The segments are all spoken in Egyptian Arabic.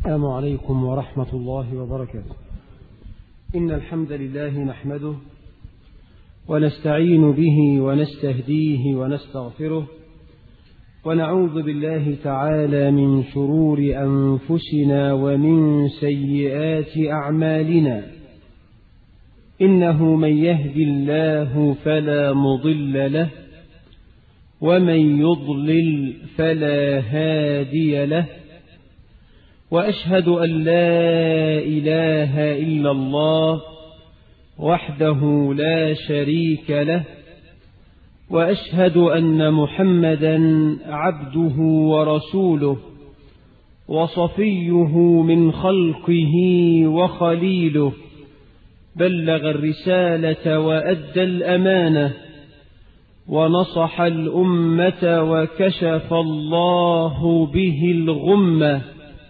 السلام عليكم ورحمة الله وبركاته إن الحمد لله نحمده ونستعين به ونستهديه ونستغفره ونعوذ بالله تعالى من شرور أنفسنا ومن سيئات أعمالنا إنه من يهد الله فلا مضل له ومن يضلل فلا هادي له وأشهد أن لا إله إلا الله وحده لا شريك له وأشهد أن محمدا عبده ورسوله وصفيه من خلقه وخليله بلغ الرسالة وأدى الأمانة ونصح الأمة وكشف الله به الغمة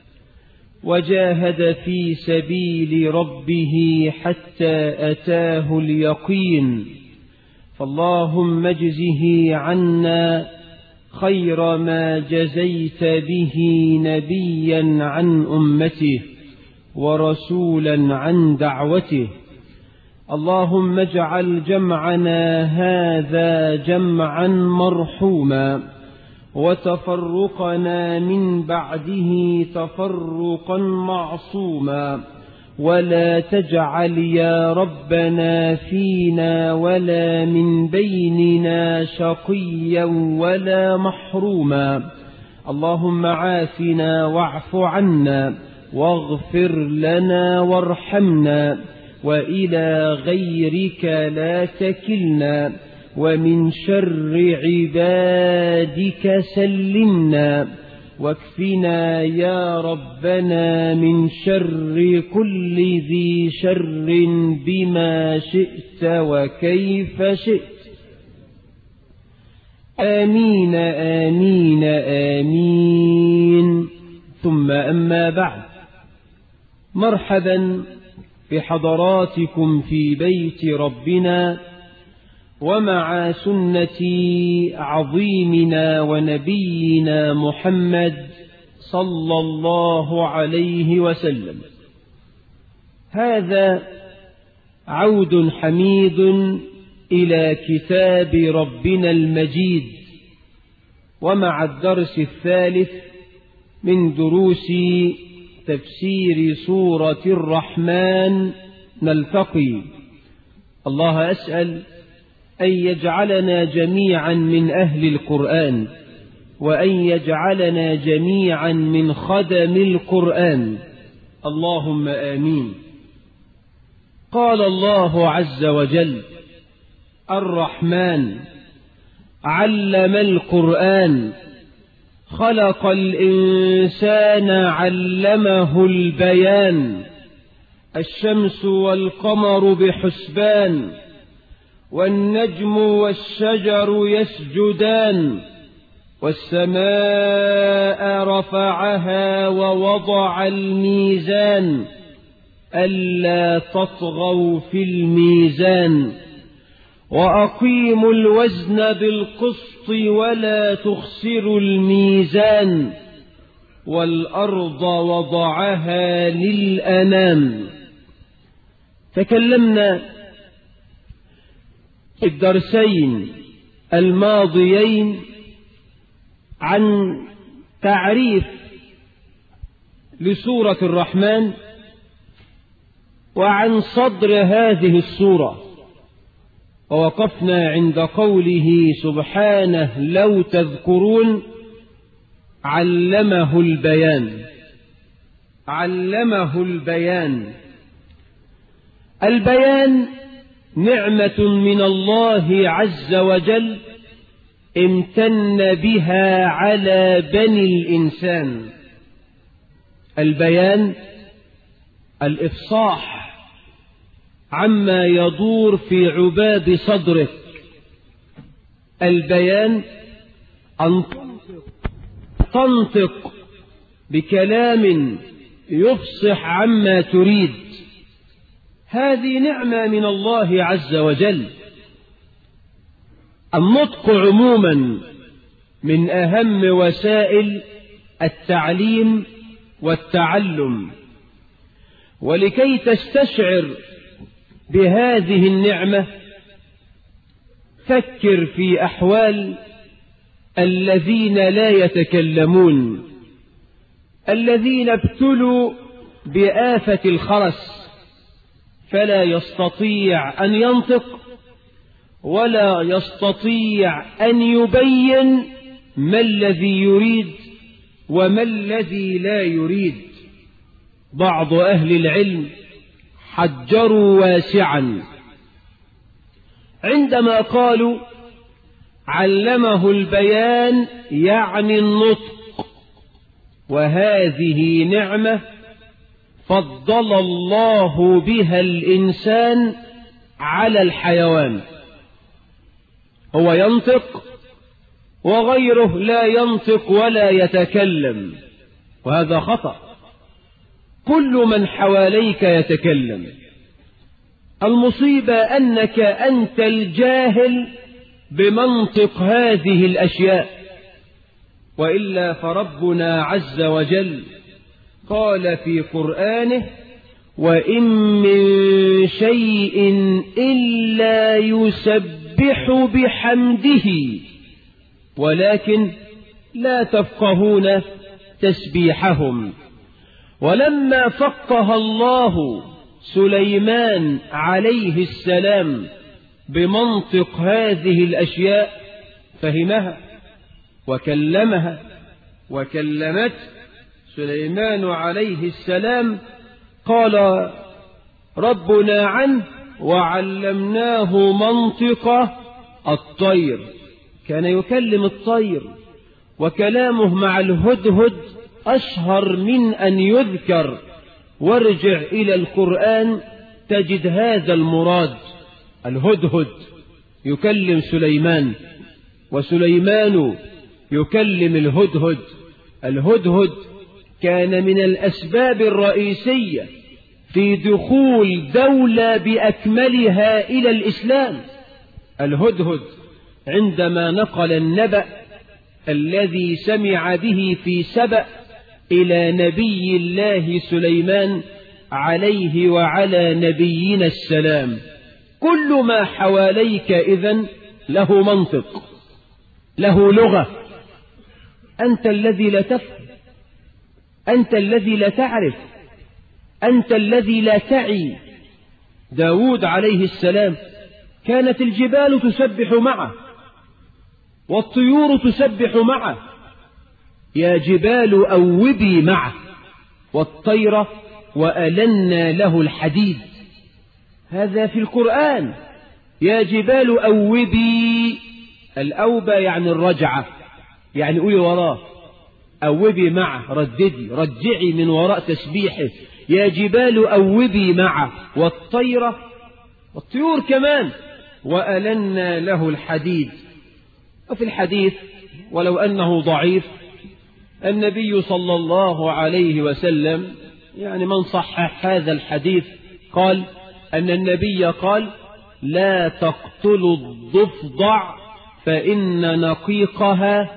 وجاهد في سبيل ربه حتى أتاه اليقين فاللهم اجزه عنا خير ما جزيت به نبيا عن أمته ورسولا عن دعوته اللهم اجعل جمعنا هذا جمعا مرحوما وتفرقنا من بعده تفرقا معصوما ولا تجعل يا ربنا فينا ولا من بيننا شقيا ولا محروما اللهم عافنا واعف عنا واغفر لنا وارحمنا وإلى غيرك لا تكلنا ومن شر عبادك سلمنا واكفنا يا ربنا من شر كل ذي شر بما شئت وكيف شئت آمين آمين آمين ثم أما بعد مرحبا بحضراتكم في بيت ربنا ومع سنة عظيمنا ونبينا محمد صلى الله عليه وسلم هذا عود حميد إلى كتاب ربنا المجيد ومع الدرس الثالث من دروس تفسير سورة الرحمن نلتقي الله أسأل أن يجعلنا جميعا من أهل القرآن وأن يجعلنا جميعا من خدم القرآن اللهم آمين قال الله عز وجل الرحمن علم القرآن خلق الإنسان علمه البيان الشمس والقمر بحسبان والنجم والشجر يسجدان والسماء رفعها ووضع الميزان ألا تطغوا في الميزان وأقيموا الوزن بالقسط ولا تخسروا الميزان والأرض وضعها للأنام تكلمنا في الدرسين الماضيين عن تعريف لسورة الرحمن وعن صدر هذه السورة ووقفنا عند قوله سبحانه لو تذكرون علمه البيان علمه البيان البيان نعمة من الله عز وجل امتن بها على بني الإنسان البيان الإفصاح عما يدور في عباب صدرك البيان أن تنطق بكلام يفصح عما تريد هذه نعمة من الله عز وجل النطق عموما من أهم وسائل التعليم والتعلم ولكي تستشعر بهذه النعمة فكر في أحوال الذين لا يتكلمون الذين ابتلوا بآفة الخرس فلا يستطيع أن ينطق ولا يستطيع أن يبين ما الذي يريد وما الذي لا يريد بعض أهل العلم حجروا واسعا عندما قالوا علمه البيان يعني النطق وهذه نعمة فضل الله بها الإنسان على الحيوان هو ينطق وغيره لا ينطق ولا يتكلم وهذا خطأ كل من حواليك يتكلم المصيبة أنك أنت الجاهل بمنطق هذه الأشياء وإلا فربنا عز وجل قال في قرآنه وإن من شيء إلا يسبح بحمده ولكن لا تفقهون تسبيحهم ولما فقه الله سليمان عليه السلام بمنطق هذه الأشياء فهمها وكلمها وكلمت سليمان عليه السلام قال ربنا عنه وعلمناه منطق الطير كان يكلم الطير وكلامه مع الهدهد أشهر من أن يذكر وارجع إلى القرآن تجد هذا المراد الهدهد يكلم سليمان وسليمان يكلم الهدهد الهدهد كان من الأسباب الرئيسية في دخول دولة بأكملها إلى الإسلام الهدهد عندما نقل النبأ الذي سمع به في سبأ إلى نبي الله سليمان عليه وعلى نبينا السلام كل ما حواليك إذن له منطق له لغة أنت الذي لا تفهم أنت الذي لا تعرف أنت الذي لا تعي داود عليه السلام كانت الجبال تسبح معه والطيور تسبح معه يا جبال أوبي معه والطير وألنا له الحديد هذا في القرآن يا جبال أوبي الأوبة يعني الرجعة يعني قولي وراه أوبي معه رددي رجعي من وراء تسبيحه يا جبال أوبي معه والطيرة والطيور كمان وألنا له الحديد وفي الحديث ولو أنه ضعيف النبي صلى الله عليه وسلم يعني من صحح هذا الحديث قال أن النبي قال لا تقتلوا الضفدع فإن نقيقها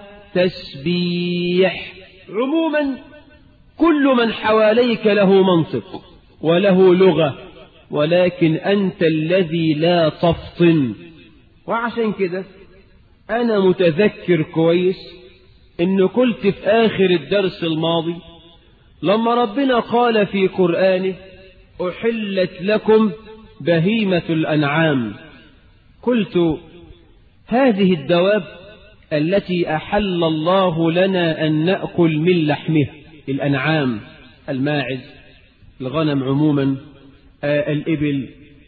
تسبيح عموما كل من حواليك له منطق وله لغة ولكن أنت الذي لا تفطن وعشان كده أنا متذكر كويس إن قلت في آخر الدرس الماضي لما ربنا قال في قرآنه أحلت لكم بهيمة الأنعام قلت هذه الدواب التي أحل الله لنا أن نأكل من لحمها الأنعام الماعز الغنم عموما آه الإبل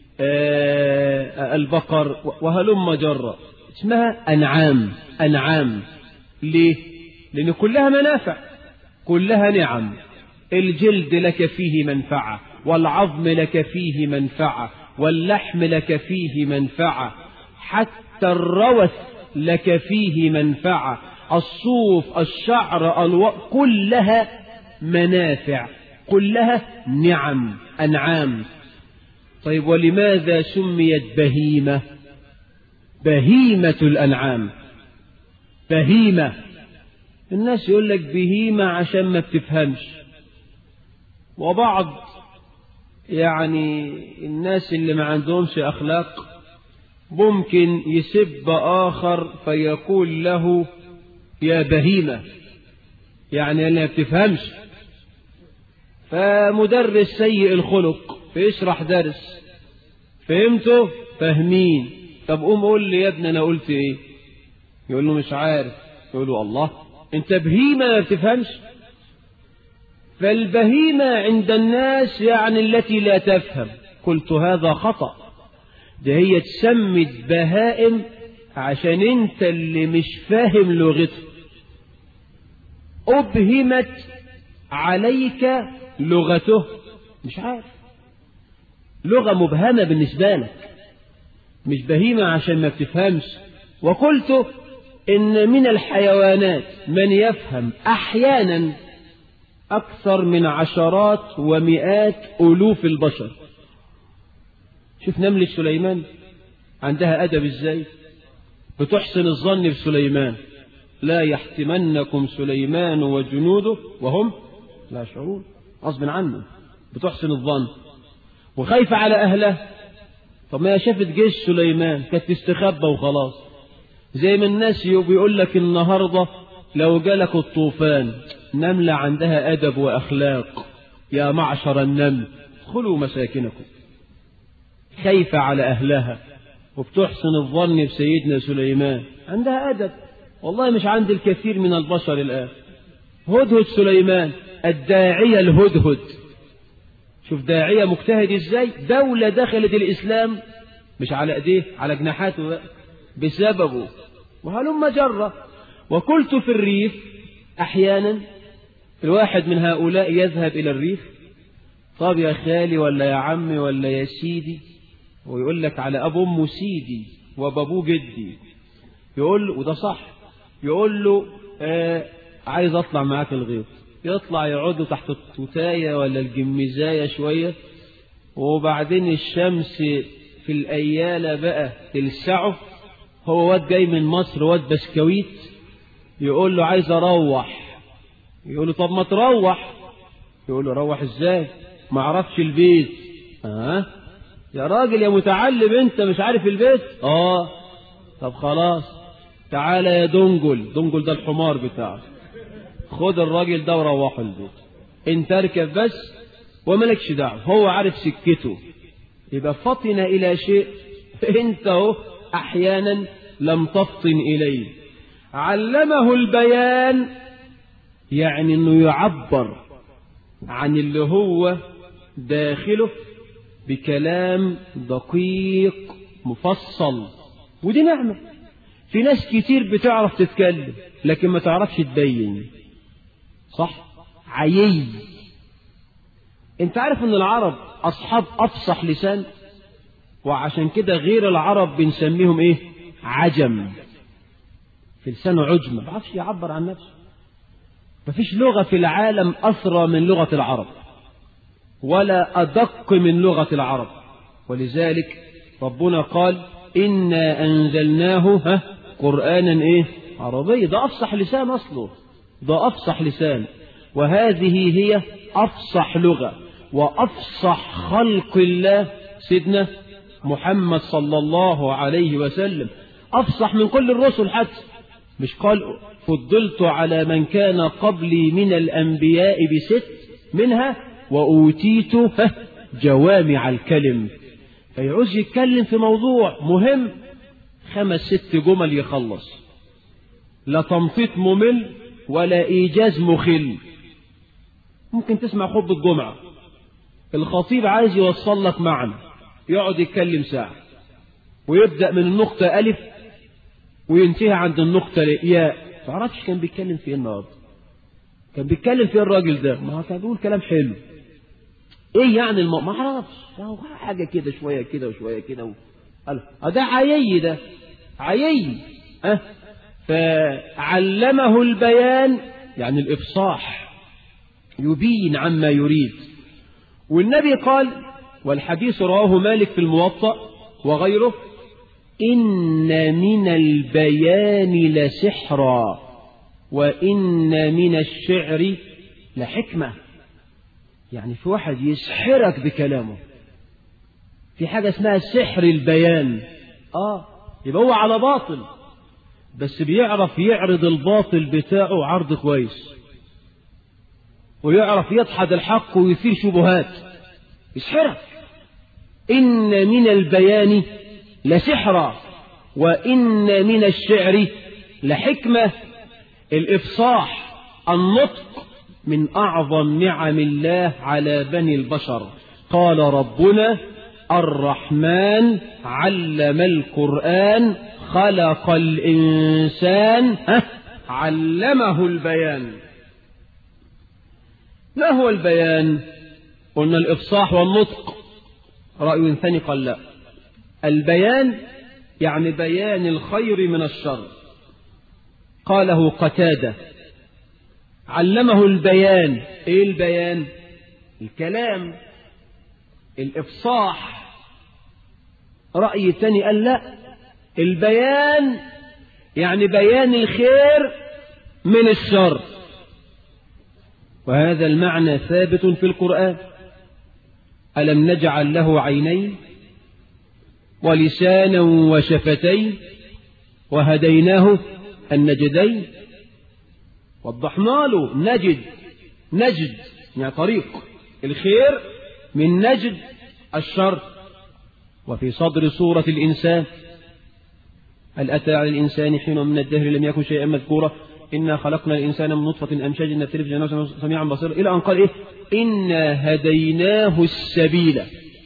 آه البقر وهلم جرة اسمها أنعام أنعام ليه؟ لأن كلها منافع كلها نعم الجلد لك فيه منفعة والعظم لك فيه منفعة واللحم لك فيه منفعة حتى الروث لك فيه منفعة الصوف الشعر الو... كلها منافع كلها نعم أنعام طيب ولماذا سميت بهيمة بهيمة الأنعام بهيمة الناس يقول لك بهيمة عشان ما بتفهمش وبعض يعني الناس اللي ما عندهمش أخلاق ممكن يسب آخر فيقول له يا بهيمة يعني اللي ما بتفهمش فمدرس سيء الخلق فيشرح درس فهمته فاهمين طب قوم قول لي يا ابني انا قلت ايه يقول له مش عارف يقول له الله انت بهيمة ما بتفهمش فالبهيمة عند الناس يعني التي لا تفهم قلت هذا خطأ ده هي تسمت بهائم عشان انت اللي مش فاهم لغته أبهمت عليك لغته مش عارف لغة مبهمة بالنسبة لك مش بهيمة عشان ما بتفهمش وقلت إن من الحيوانات من يفهم أحيانا أكثر من عشرات ومئات ألوف البشر شوف نملة سليمان عندها أدب إزاي بتحسن الظن بسليمان لا يحتمنكم سليمان وجنوده وهم لا يشعرون غصب عنه بتحسن الظن وخايفة على أهله طب ما شافت جيش سليمان كانت تستخبى وخلاص زي ما الناس بيقول لك النهاردة لو جالك الطوفان نملة عندها أدب وأخلاق يا معشر النمل ادخلوا مساكنكم خايفة على أهلها وبتحسن الظن بسيدنا سليمان عندها أدب والله مش عند الكثير من البشر الآن هدهد سليمان الداعية الهدهد شوف داعية مجتهد ازاي دولة دخلت الإسلام مش على ايديه على جناحاته بقى بسببه وهلم جرة وقلت في الريف أحيانا الواحد من هؤلاء يذهب إلى الريف طب يا خالي ولا يا عمي ولا يا سيدي ويقول لك على أبو أمه سيدي وبابوه جدي يقول له وده صح يقول له آه عايز أطلع معاك الغيط يطلع يقعدوا تحت التوتاية ولا الجميزاية شوية وبعدين الشمس في الأيالة بقى تلسعه هو واد جاي من مصر واد بسكويت يقول له عايز أروح يقول له طب ما تروح يقول له روح ازاي ما عرفش البيت اه يا راجل يا متعلم انت مش عارف البيت اه طب خلاص تعالى يا دنجل دنجل ده الحمار بتاعك خد الراجل ده وروحه البيت انت اركب بس وملكش دعوه هو عارف سكته يبقى فطن الى شيء انت اهو احيانا لم تفطن اليه علمه البيان يعني انه يعبر عن اللي هو داخله بكلام دقيق مفصل ودي نعمة في ناس كتير بتعرف تتكلم لكن ما تعرفش تبين صح عيي انت عارف ان العرب اصحاب افصح لسان وعشان كده غير العرب بنسميهم ايه عجم في لسانه عجم ما بعرفش يعبر عن نفسه مفيش لغة في العالم أثرى من لغة العرب ولا أدق من لغة العرب ولذلك ربنا قال إنا أنزلناه ها قرآنا إيه عربي ده أفصح لسان أصله ده أفصح لسان وهذه هي أفصح لغة وأفصح خلق الله سيدنا محمد صلى الله عليه وسلم أفصح من كل الرسل حتى مش قال فضلت على من كان قبلي من الأنبياء بست منها وأوتيت جوامع الكلم فيعوز يتكلم في موضوع مهم خمس ست جمل يخلص لا تمطيط ممل ولا إيجاز مخل ممكن تسمع خطبة جمعة الخطيب عايز يوصل لك معنى يقعد يتكلم ساعة ويبدأ من النقطة ألف وينتهي عند النقطة ياء تعرفش كان بيتكلم في ايه النهارده كان بيتكلم في الراجل ده ما هو كان بيقول كلام حلو ايه يعني الم... ما اعرفش هو حاجه كده شويه كده وشويه كده و... قال ده عيي ده عيي أه؟ فعلمه البيان يعني الافصاح يبين عما يريد والنبي قال والحديث رواه مالك في الموطأ وغيره إن من البيان لسحرا وإن من الشعر لحكمة يعني في واحد يسحرك بكلامه في حاجة اسمها سحر البيان اه يبقى هو على باطل بس بيعرف يعرض الباطل بتاعه عرض كويس ويعرف يدحض الحق ويثير شبهات يسحرك إن من البيان لسحرا وإن من الشعر لحكمة الإفصاح النطق من أعظم نعم الله على بني البشر قال ربنا الرحمن علم القرآن خلق الإنسان علمه البيان ما هو البيان قلنا الإفصاح والنطق رأي ثاني قال لا البيان يعني بيان الخير من الشر قاله قتادة علمه البيان ايه البيان الكلام الإفصاح رأي تاني قال لا البيان يعني بيان الخير من الشر وهذا المعنى ثابت في القرآن ألم نجعل له عينين ولسانا وشفتين وهديناه النجدين وضحنا له نجد نجد يعني طريق الخير من نجد الشر وفي صدر سورة الإنسان هل أتى على الإنسان حين من الدهر لم يكن شيئا مذكورا إنا خلقنا الإنسان من نطفة أمشاج نبتلي في جنة سميعا بصيرا إلى أن قال إيه إنا هديناه السبيل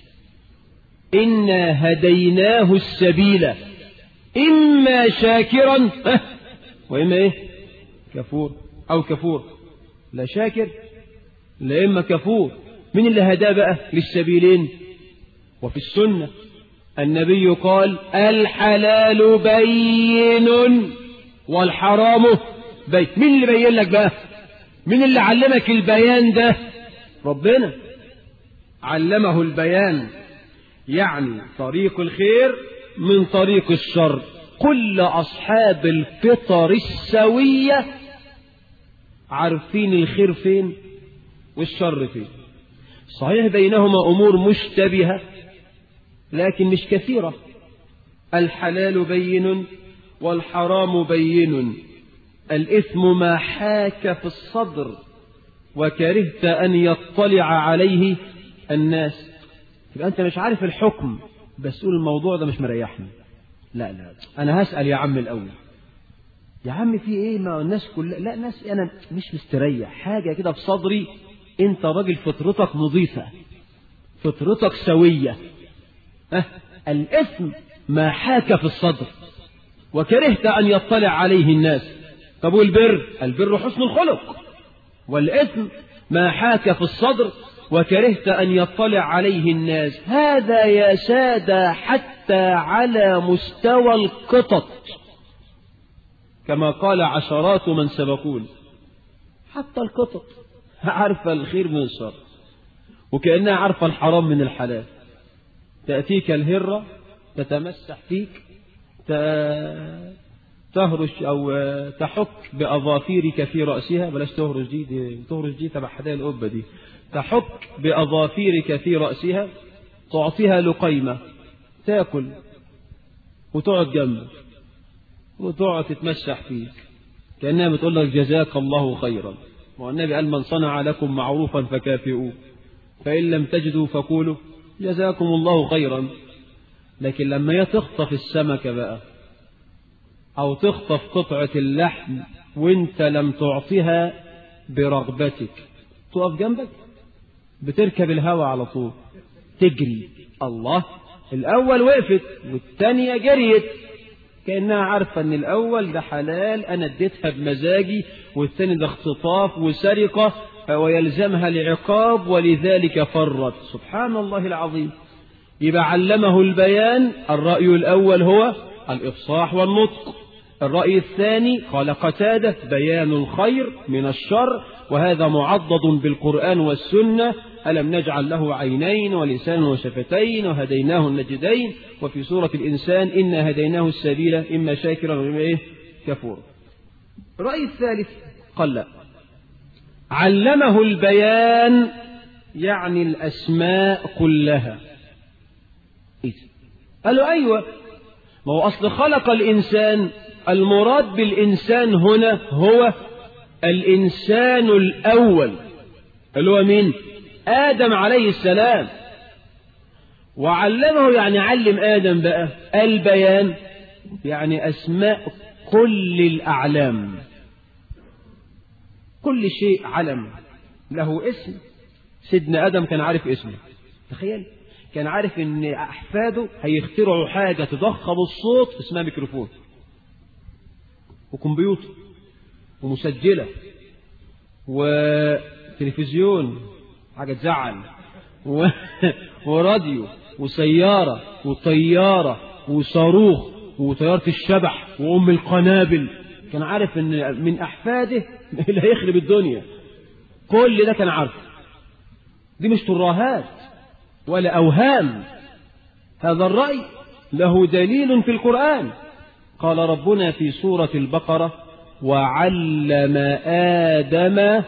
إنا هديناه السبيل إما شاكرا وإما إيه كفور أو كفور لا شاكر لا إما كفور من اللي هداه بقى للسبيلين وفي السنة النبي قال الحلال بين والحرام بين مين اللي بين لك بقى مين اللي علمك البيان ده ربنا علمه البيان يعني طريق الخير من طريق الشر كل أصحاب الفطر السوية عارفين الخير فين والشر فين صحيح بينهما أمور مشتبهة لكن مش كثيرة الحلال بين والحرام بين الإثم ما حاك في الصدر وكرهت أن يطلع عليه الناس يبقى أنت مش عارف الحكم بس قول الموضوع ده مش مريحني لا لا أنا هسأل يا عم الأول يا عم في إيه ما الناس كلها لا ناس أنا مش مستريح حاجة كده في صدري أنت راجل فطرتك نظيفة فطرتك سوية أه الإثم ما حاك في الصدر وكرهت أن يطلع عليه الناس طب والبر البر حسن الخلق والإثم ما حاك في الصدر وكرهت أن يطلع عليه الناس هذا يا سادة حتى على مستوى القطط كما قال عشرات من سبقون حتى القطط عارفة الخير من الشر وكأنها عارفة الحرام من الحلال تأتيك الهرة تتمسح فيك تهرش أو تحك بأظافيرك في رأسها بلاش تهرش دي, دي تهرش دي تبع حدايا القبة دي تحك بأظافيرك في رأسها تعطيها لقيمة تاكل وتقعد جنبك وتقعد تتمسح فيك كأنها بتقول لك جزاك الله خيرا والنبي قال من صنع لكم معروفا فكافئوه فإن لم تجدوا فقولوا جزاكم الله خيرا لكن لما هي تخطف السمكة بقى أو تخطف قطعة اللحم وانت لم تعطها برغبتك تقف جنبك بتركب الهوا على طول تجري الله الأول وقفت والتانية جريت كأنها عارفة أن الأول ده حلال أنا اديتها بمزاجي والثاني ده اختطاف وسرقة ويلزمها العقاب ولذلك فرت سبحان الله العظيم يبقى علمه البيان الرأي الأول هو الإفصاح والنطق الرأي الثاني قال قتادة بيان الخير من الشر وهذا معضد بالقرآن والسنة ألم نجعل له عينين ولسان وشفتين وهديناه النجدين وفي سورة الإنسان إنا هديناه السبيل إما شاكرا وإما إيه كفورا الرأي الثالث قال لا علمه البيان يعني الأسماء كلها قالوا أيوة ما هو أصل خلق الإنسان المراد بالإنسان هنا هو الإنسان الأول اللي هو مين آدم عليه السلام وعلمه يعني علم آدم بقى البيان يعني أسماء كل الأعلام كل شيء علم له اسم سيدنا آدم كان عارف اسمه تخيل كان عارف ان احفاده هيخترعوا حاجه تضخم الصوت اسمها ميكروفون وكمبيوتر ومسجله وتلفزيون حاجه تزعل و... وراديو وسياره وطياره وصاروخ وطياره الشبح وام القنابل كان عارف ان من احفاده اللي هيخرب الدنيا كل ده كان عارفه دي مش تراهات ولا أوهام هذا الرأي له دليل في القرآن قال ربنا في سورة البقرة وعلم آدم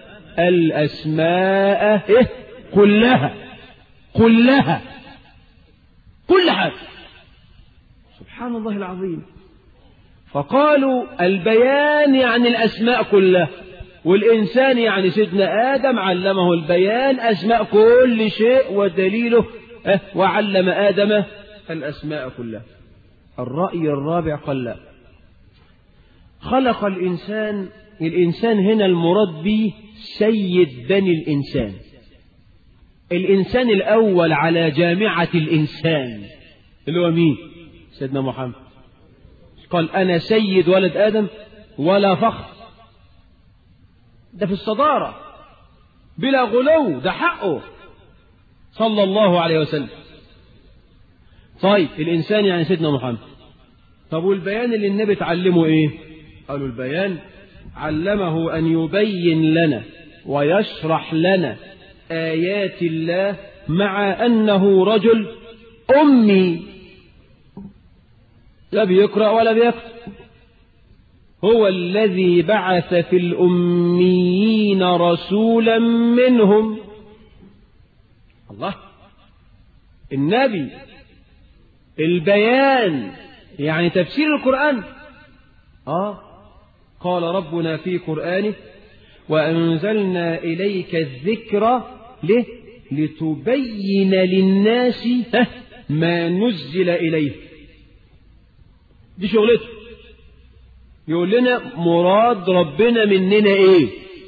الأسماء كلها كلها كل حاجة سبحان الله العظيم فقالوا البيان يعني الأسماء كلها والإنسان يعني سيدنا آدم علمه البيان أسماء كل شيء ودليله أه وعلم آدم الأسماء كلها الرأي الرابع قال لا خلق الإنسان الإنسان هنا المراد به سيد بني الإنسان الإنسان الأول على جامعة الإنسان اللي هو مين سيدنا محمد قال أنا سيد ولد آدم ولا فخر ده في الصدارة بلا غلو ده حقه صلى الله عليه وسلم طيب الإنسان يعني سيدنا محمد طب والبيان اللي النبي تعلمه إيه قالوا البيان علمه أن يبين لنا ويشرح لنا آيات الله مع أنه رجل أمي لا بيقرأ ولا بيكتب هو الذي بعث في الأميين رسولا منهم الله النبي البيان يعني تفسير القرآن آه قال ربنا في قرآنه وأنزلنا إليك الذكر له لتبين للناس ما نزل إليه دي شغلته يقول لنا مراد ربنا مننا ايه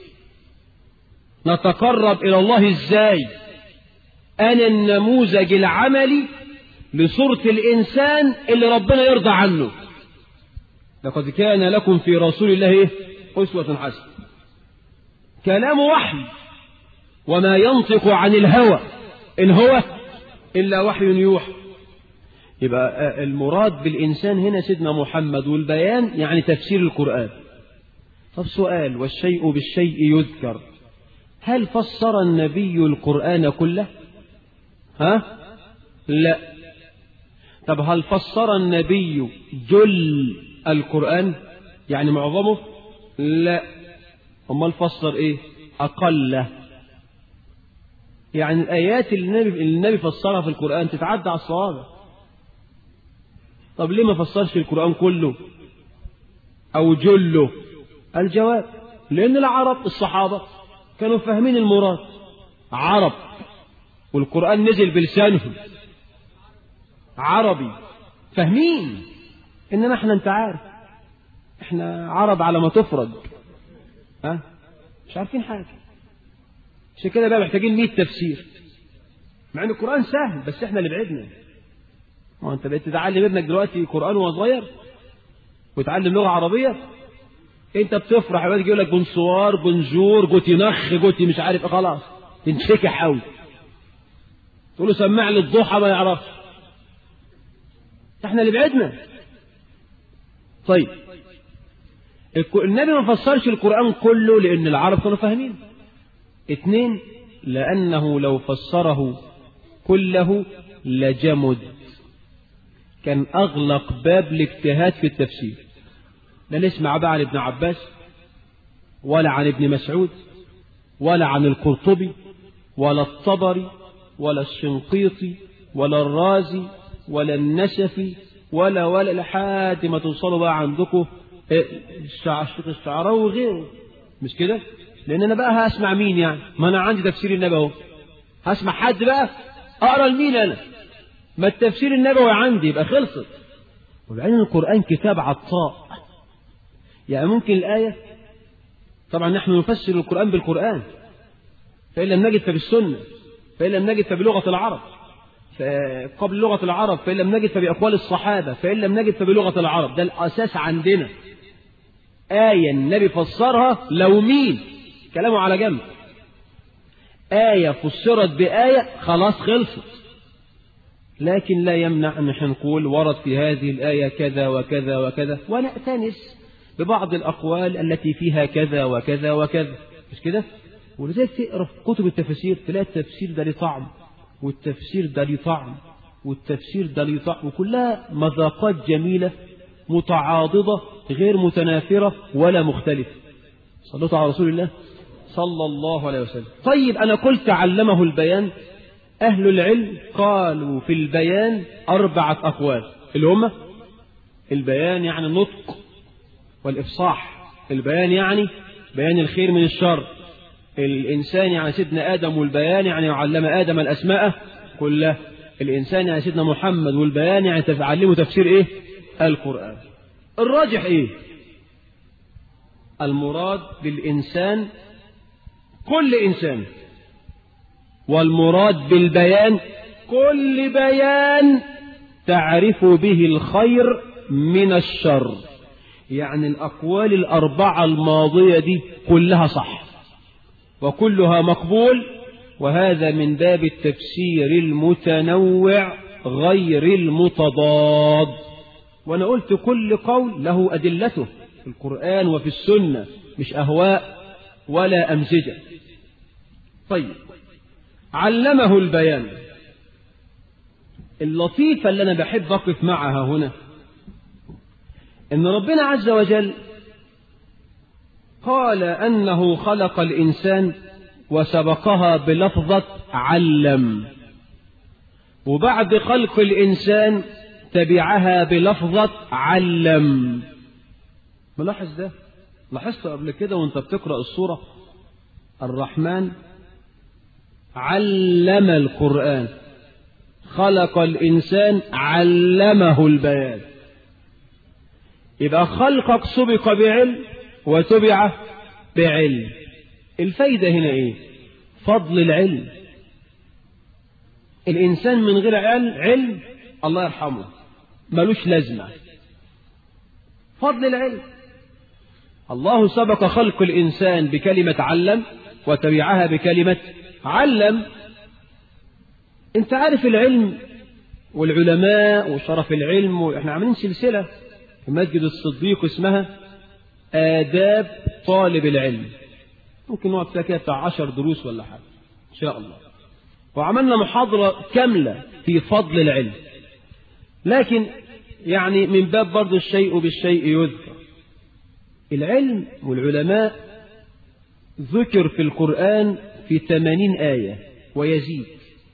نتقرب الى الله ازاي انا النموذج العملي لصورة الانسان اللي ربنا يرضى عنه لقد كان لكم في رسول الله ايه اسوة حسنة كلام وحي وما ينطق عن الهوى ان هو الا وحي يوحى يبقى المراد بالإنسان هنا سيدنا محمد والبيان يعني تفسير القرآن طب سؤال والشيء بالشيء يذكر هل فسر النبي القرآن كله ها لا طب هل فسر النبي جل القرآن يعني معظمه لا امال فسر ايه اقله يعني الايات اللي النبي, اللي النبي فسرها في القرآن تتعدى على الصوابع طب ليه ما فسرش القرآن كله أو جله الجواب لأن العرب الصحابة كانوا فاهمين المراد عرب والقرآن نزل بلسانهم عربي فاهمين إنما احنا انت عارف احنا عرب على ما تفرج ها مش عارفين حاجة عشان كده بقى محتاجين 100 تفسير مع ان القرآن سهل بس احنا اللي بعدنا ما انت بقيت تتعلم ابنك دلوقتي قرآن وهو صغير وتعلم لغة عربية انت بتفرح يقول يقول لك بنصوار بنجور جوتي نخ جوتي مش عارف خلاص تنشكح قوي تقول له سمع لي الضحى ما يعرفش احنا اللي بعدنا طيب النبي ما فسرش القرآن كله لأن العرب كانوا فاهمين اثنين لأنه لو فسره كله لجمد كان أغلق باب الاجتهاد في التفسير لا نسمع بقى عن ابن عباس ولا عن ابن مسعود ولا عن القرطبي ولا الطبري ولا الشنقيطي ولا الرازي ولا النشفي ولا ولا لحد ما توصلوا بقى عندكم الشيخ الشعراوي وغيره مش كده لان انا بقى هسمع مين يعني ما انا عندي تفسير النبوي اهو هسمع حد بقى اقرا لمين انا ما التفسير النبوي عندي يبقى خلصت وبعدين القران كتاب عطاء يعني ممكن الايه طبعا نحن نفسر القران بالقران فان لم نجد فبالسنه فان لم نجد فبلغه العرب قبل لغة العرب فإن لم نجد فبأقوال الصحابة فإن لم نجد فبلغة العرب ده الأساس عندنا آية النبي فسرها لو مين كلامه على جنب آية فسرت بآية خلاص خلصت لكن لا يمنع أن احنا نقول ورد في هذه الآية كذا وكذا وكذا ونأتنس ببعض الأقوال التي فيها كذا وكذا وكذا مش كده ولذلك تقرا في كتب التفاسير تلاقي التفسير ده ليه طعم والتفسير ده ليه طعم والتفسير ده ليه طعم وكلها مذاقات جميلة متعاضدة غير متنافرة ولا مختلفة صلوا على رسول الله صلى الله عليه وسلم طيب أنا قلت علمه البيان أهل العلم قالوا في البيان أربعة أقوال اللي هم البيان يعني النطق والإفصاح البيان يعني بيان الخير من الشر الإنسان يعني سيدنا آدم والبيان يعني علم آدم الأسماء كلها الإنسان يعني سيدنا محمد والبيان يعني تعلمه تفسير إيه القرآن الراجح إيه المراد بالإنسان كل إنسان والمراد بالبيان كل بيان تعرف به الخير من الشر يعني الأقوال الأربعة الماضية دي كلها صح وكلها مقبول وهذا من باب التفسير المتنوع غير المتضاد وأنا قلت كل قول له أدلته في القرآن وفي السنة مش أهواء ولا أمزجة طيب علمه البيان اللطيفة اللي أنا بحب أقف معها هنا إن ربنا عز وجل قال أنه خلق الإنسان وسبقها بلفظة علم وبعد خلق الإنسان تبعها بلفظة علم ملاحظ ده لاحظت قبل كده وانت بتقرأ السورة الرحمن علم القرآن خلق الإنسان علمه البيان يبقى خلقك سبق بعلم وتبع بعلم الفايدة هنا ايه فضل العلم الإنسان من غير علم, علم الله يرحمه ملوش لازمة فضل العلم الله سبق خلق الإنسان بكلمة علم وتبعها بكلمة علم انت عارف العلم والعلماء وشرف العلم واحنا عاملين سلسلة في مسجد الصديق اسمها آداب طالب العلم ممكن نقعد فيها كده بتاع عشر دروس ولا حاجة إن شاء الله وعملنا محاضرة كاملة في فضل العلم لكن يعني من باب برضو الشيء بالشيء يذكر العلم والعلماء ذكر في القرآن في ثمانين آية ويزيد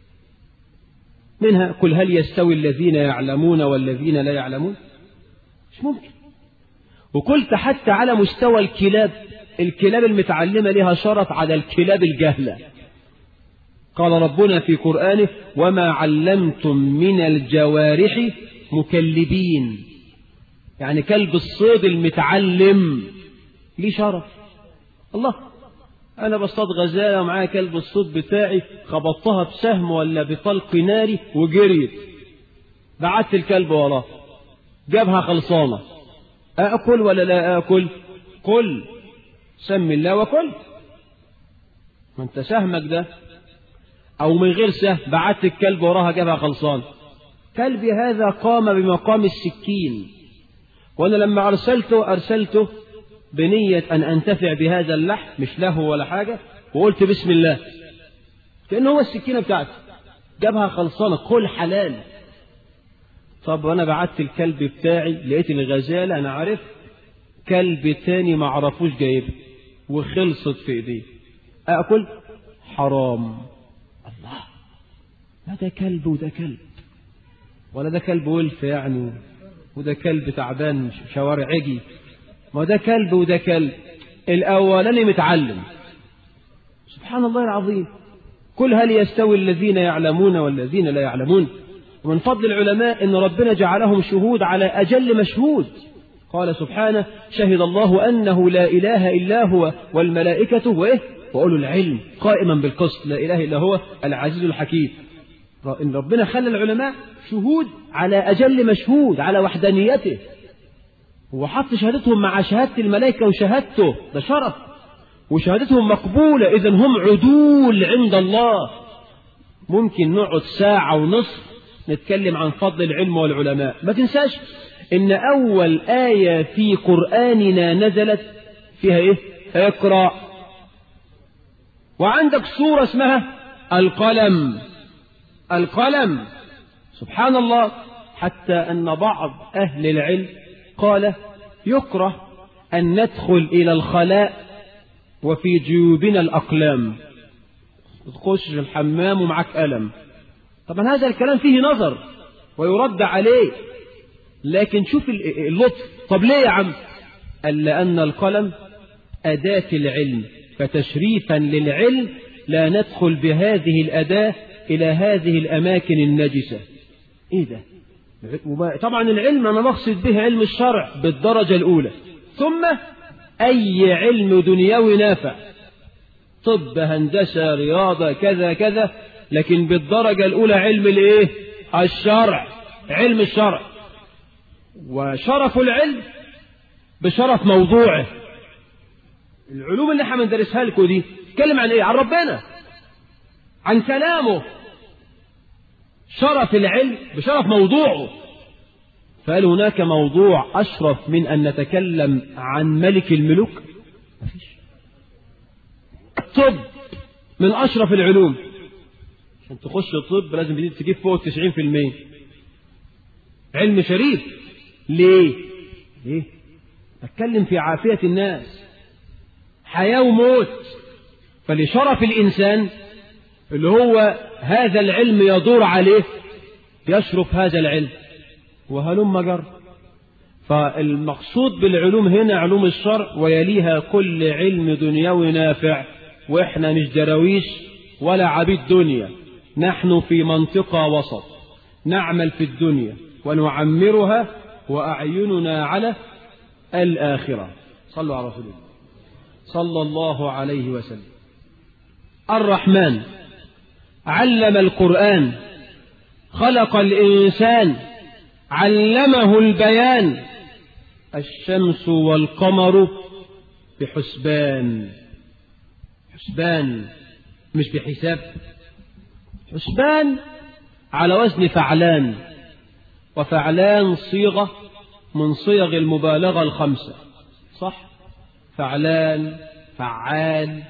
منها قل هل يستوي الذين يعلمون والذين لا يعلمون مش ممكن وقلت حتى على مستوى الكلاب الكلاب المتعلمة لها شرط على الكلاب الجهلة قال ربنا في قرآنه وما علمتم من الجوارح مكلبين يعني كلب الصيد المتعلم ليه شرف الله أنا بصطاد غزالة ومعايا كلب الصيد بتاعي خبطتها بسهم ولا بطلق ناري وجريت بعت الكلب وراه جابها خلصانة أأكل ولا لا أأكل كل سم الله وكل ما انت سهمك ده أو من غير سهم بعت الكلب وراها جابها خلصان كلبي هذا قام بمقام السكين وأنا لما أرسلته أرسلته بنية أن أنتفع بهذا اللحم مش له ولا حاجة وقلت بسم الله كأنه هو السكينة بتاعتي جابها خلصانة كل حلال طب وأنا بعت الكلب بتاعي لقيت الغزالة أنا عارف كلب تاني ما عرفوش جايبه وخلصت في ايديه أكل حرام ده كلب وده كلب ولا ده كلب ولف يعني وده كلب تعبان شوارعجي ما ده كلب وده كلب الأولاني متعلم سبحان الله العظيم قل هل يستوي الذين يعلمون والذين لا يعلمون ومن فضل العلماء أن ربنا جعلهم شهود على أجل مشهود قال سبحانه شهد الله أنه لا إله إلا هو والملائكة وإيه وأولو العلم قائما بالقسط لا إله إلا هو العزيز الحكيم إن ربنا خلى العلماء شهود على أجل مشهود على وحدانيته وحط شهادتهم مع شهادة الملائكة وشهادته ده شرف وشهادتهم مقبولة إذا هم عدول عند الله ممكن نقعد ساعة ونصف نتكلم عن فضل العلم والعلماء ما تنساش إن أول آية في قرآننا نزلت فيها إيه اقرأ وعندك سورة اسمها القلم القلم سبحان الله حتى أن بعض أهل العلم قال يكره أن ندخل إلى الخلاء وفي جيوبنا الأقلام تخش الحمام ومعك ألم طبعا هذا الكلام فيه نظر ويرد عليه لكن شوف اللطف طب ليه يا عم قال لأن القلم أداة العلم فتشريفا للعلم لا ندخل بهذه الأداة إلى هذه الأماكن النجسة إيه ده طبعا العلم أنا مقصد به علم الشرع بالدرجة الأولى ثم أي علم دنيوي نافع طب هندسة رياضة كذا كذا لكن بالدرجة الأولى علم الإيه الشرع علم الشرع وشرف العلم بشرف موضوعه العلوم اللي احنا بندرسها لكم دي تتكلم عن ايه عن ربنا عن كلامه شرف العلم بشرف موضوعه فهل هناك موضوع أشرف من أن نتكلم عن ملك الملوك مفيش الطب من أشرف العلوم عشان تخش الطب لازم تجيب فوق 90% علم شريف ليه ليه أتكلم في عافية الناس حياة وموت فلشرف الإنسان اللي هو هذا العلم يدور عليه يشرف هذا العلم وهلم جر فالمقصود بالعلوم هنا علوم الشرع ويليها كل علم دنيوي نافع وإحنا مش دراويش ولا عبيد دنيا نحن في منطقة وسط نعمل في الدنيا ونعمرها وأعيننا على الآخرة صلوا على رسول الله صلى الله عليه وسلم الرحمن علم القرآن خلق الإنسان علمه البيان الشمس والقمر بحسبان حسبان مش بحساب حسبان على وزن فعلان وفعلان صيغة من صيغ المبالغة الخمسة صح فعلان فعال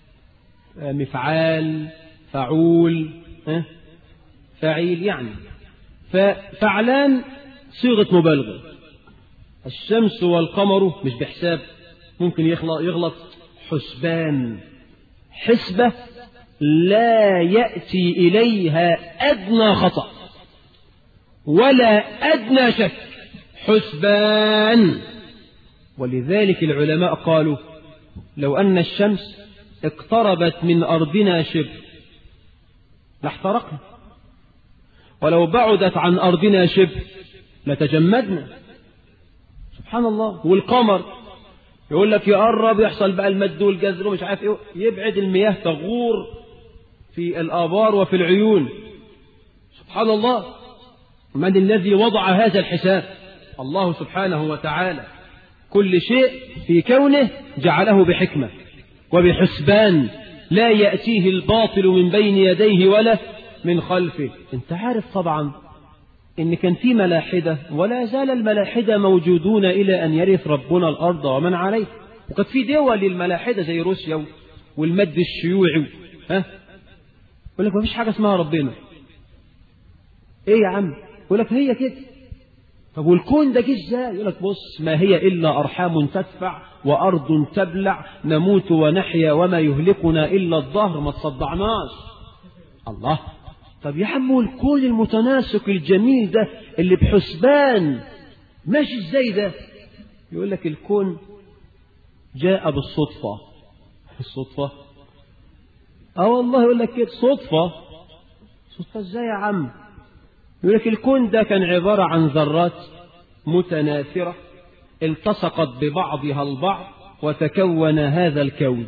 مفعال فعول فعيل يعني ففعلان صيغة مبالغة الشمس والقمر مش بحساب ممكن يغلط, يغلط حسبان حسبة لا يأتي إليها أدنى خطأ ولا أدنى شك حسبان ولذلك العلماء قالوا لو أن الشمس اقتربت من أرضنا شبر لاحترقنا ولو بعدت عن أرضنا شبر لتجمدنا سبحان الله والقمر يقول لك يقرب يحصل بقى المد والجزر ومش عارف ايه يبعد المياه تغور في الآبار وفي العيون سبحان الله من الذي وضع هذا الحساب الله سبحانه وتعالى كل شيء في كونه جعله بحكمة وبحسبان لا يأتيه الباطل من بين يديه ولا من خلفه انت عارف طبعا ان كان في ملاحدة ولا زال الملاحدة موجودون الى ان يرث ربنا الارض ومن عليه وقد في دول للملاحدة زي روسيا والمد الشيوعي ها يقول لك ما فيش حاجة اسمها ربنا ايه يا عم يقول لك هي كده طب والكون ده جه ازاي يقول لك بص ما هي الا ارحام تدفع وارض تبلع نموت ونحيا وما يهلكنا الا الظهر ما تصدعناش الله طب يا عم الكون المتناسق الجميل ده اللي بحسبان ماشي ازاي ده يقول لك الكون جاء بالصدفة الصدفة اه والله يقول لك كده صدفة صدفة ازاي يا عم يقول لك الكون ده كان عبارة عن ذرات متناثرة التصقت ببعضها البعض وتكون هذا الكون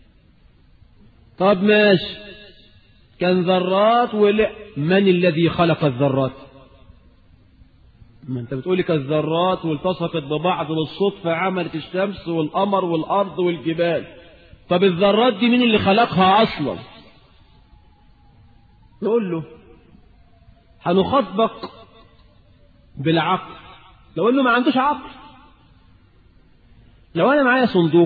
طب ماشي كان ذرات ولا من الذي خلق الذرات ما انت بتقولي كالذرات والتصقت ببعض بالصدفة عملت الشمس والقمر والأرض والجبال طب الذرات دي مين اللي خلقها أصلا نقول له هنخطبق بالعقل لو انه ما عندوش عقل لو انا معايا صندوق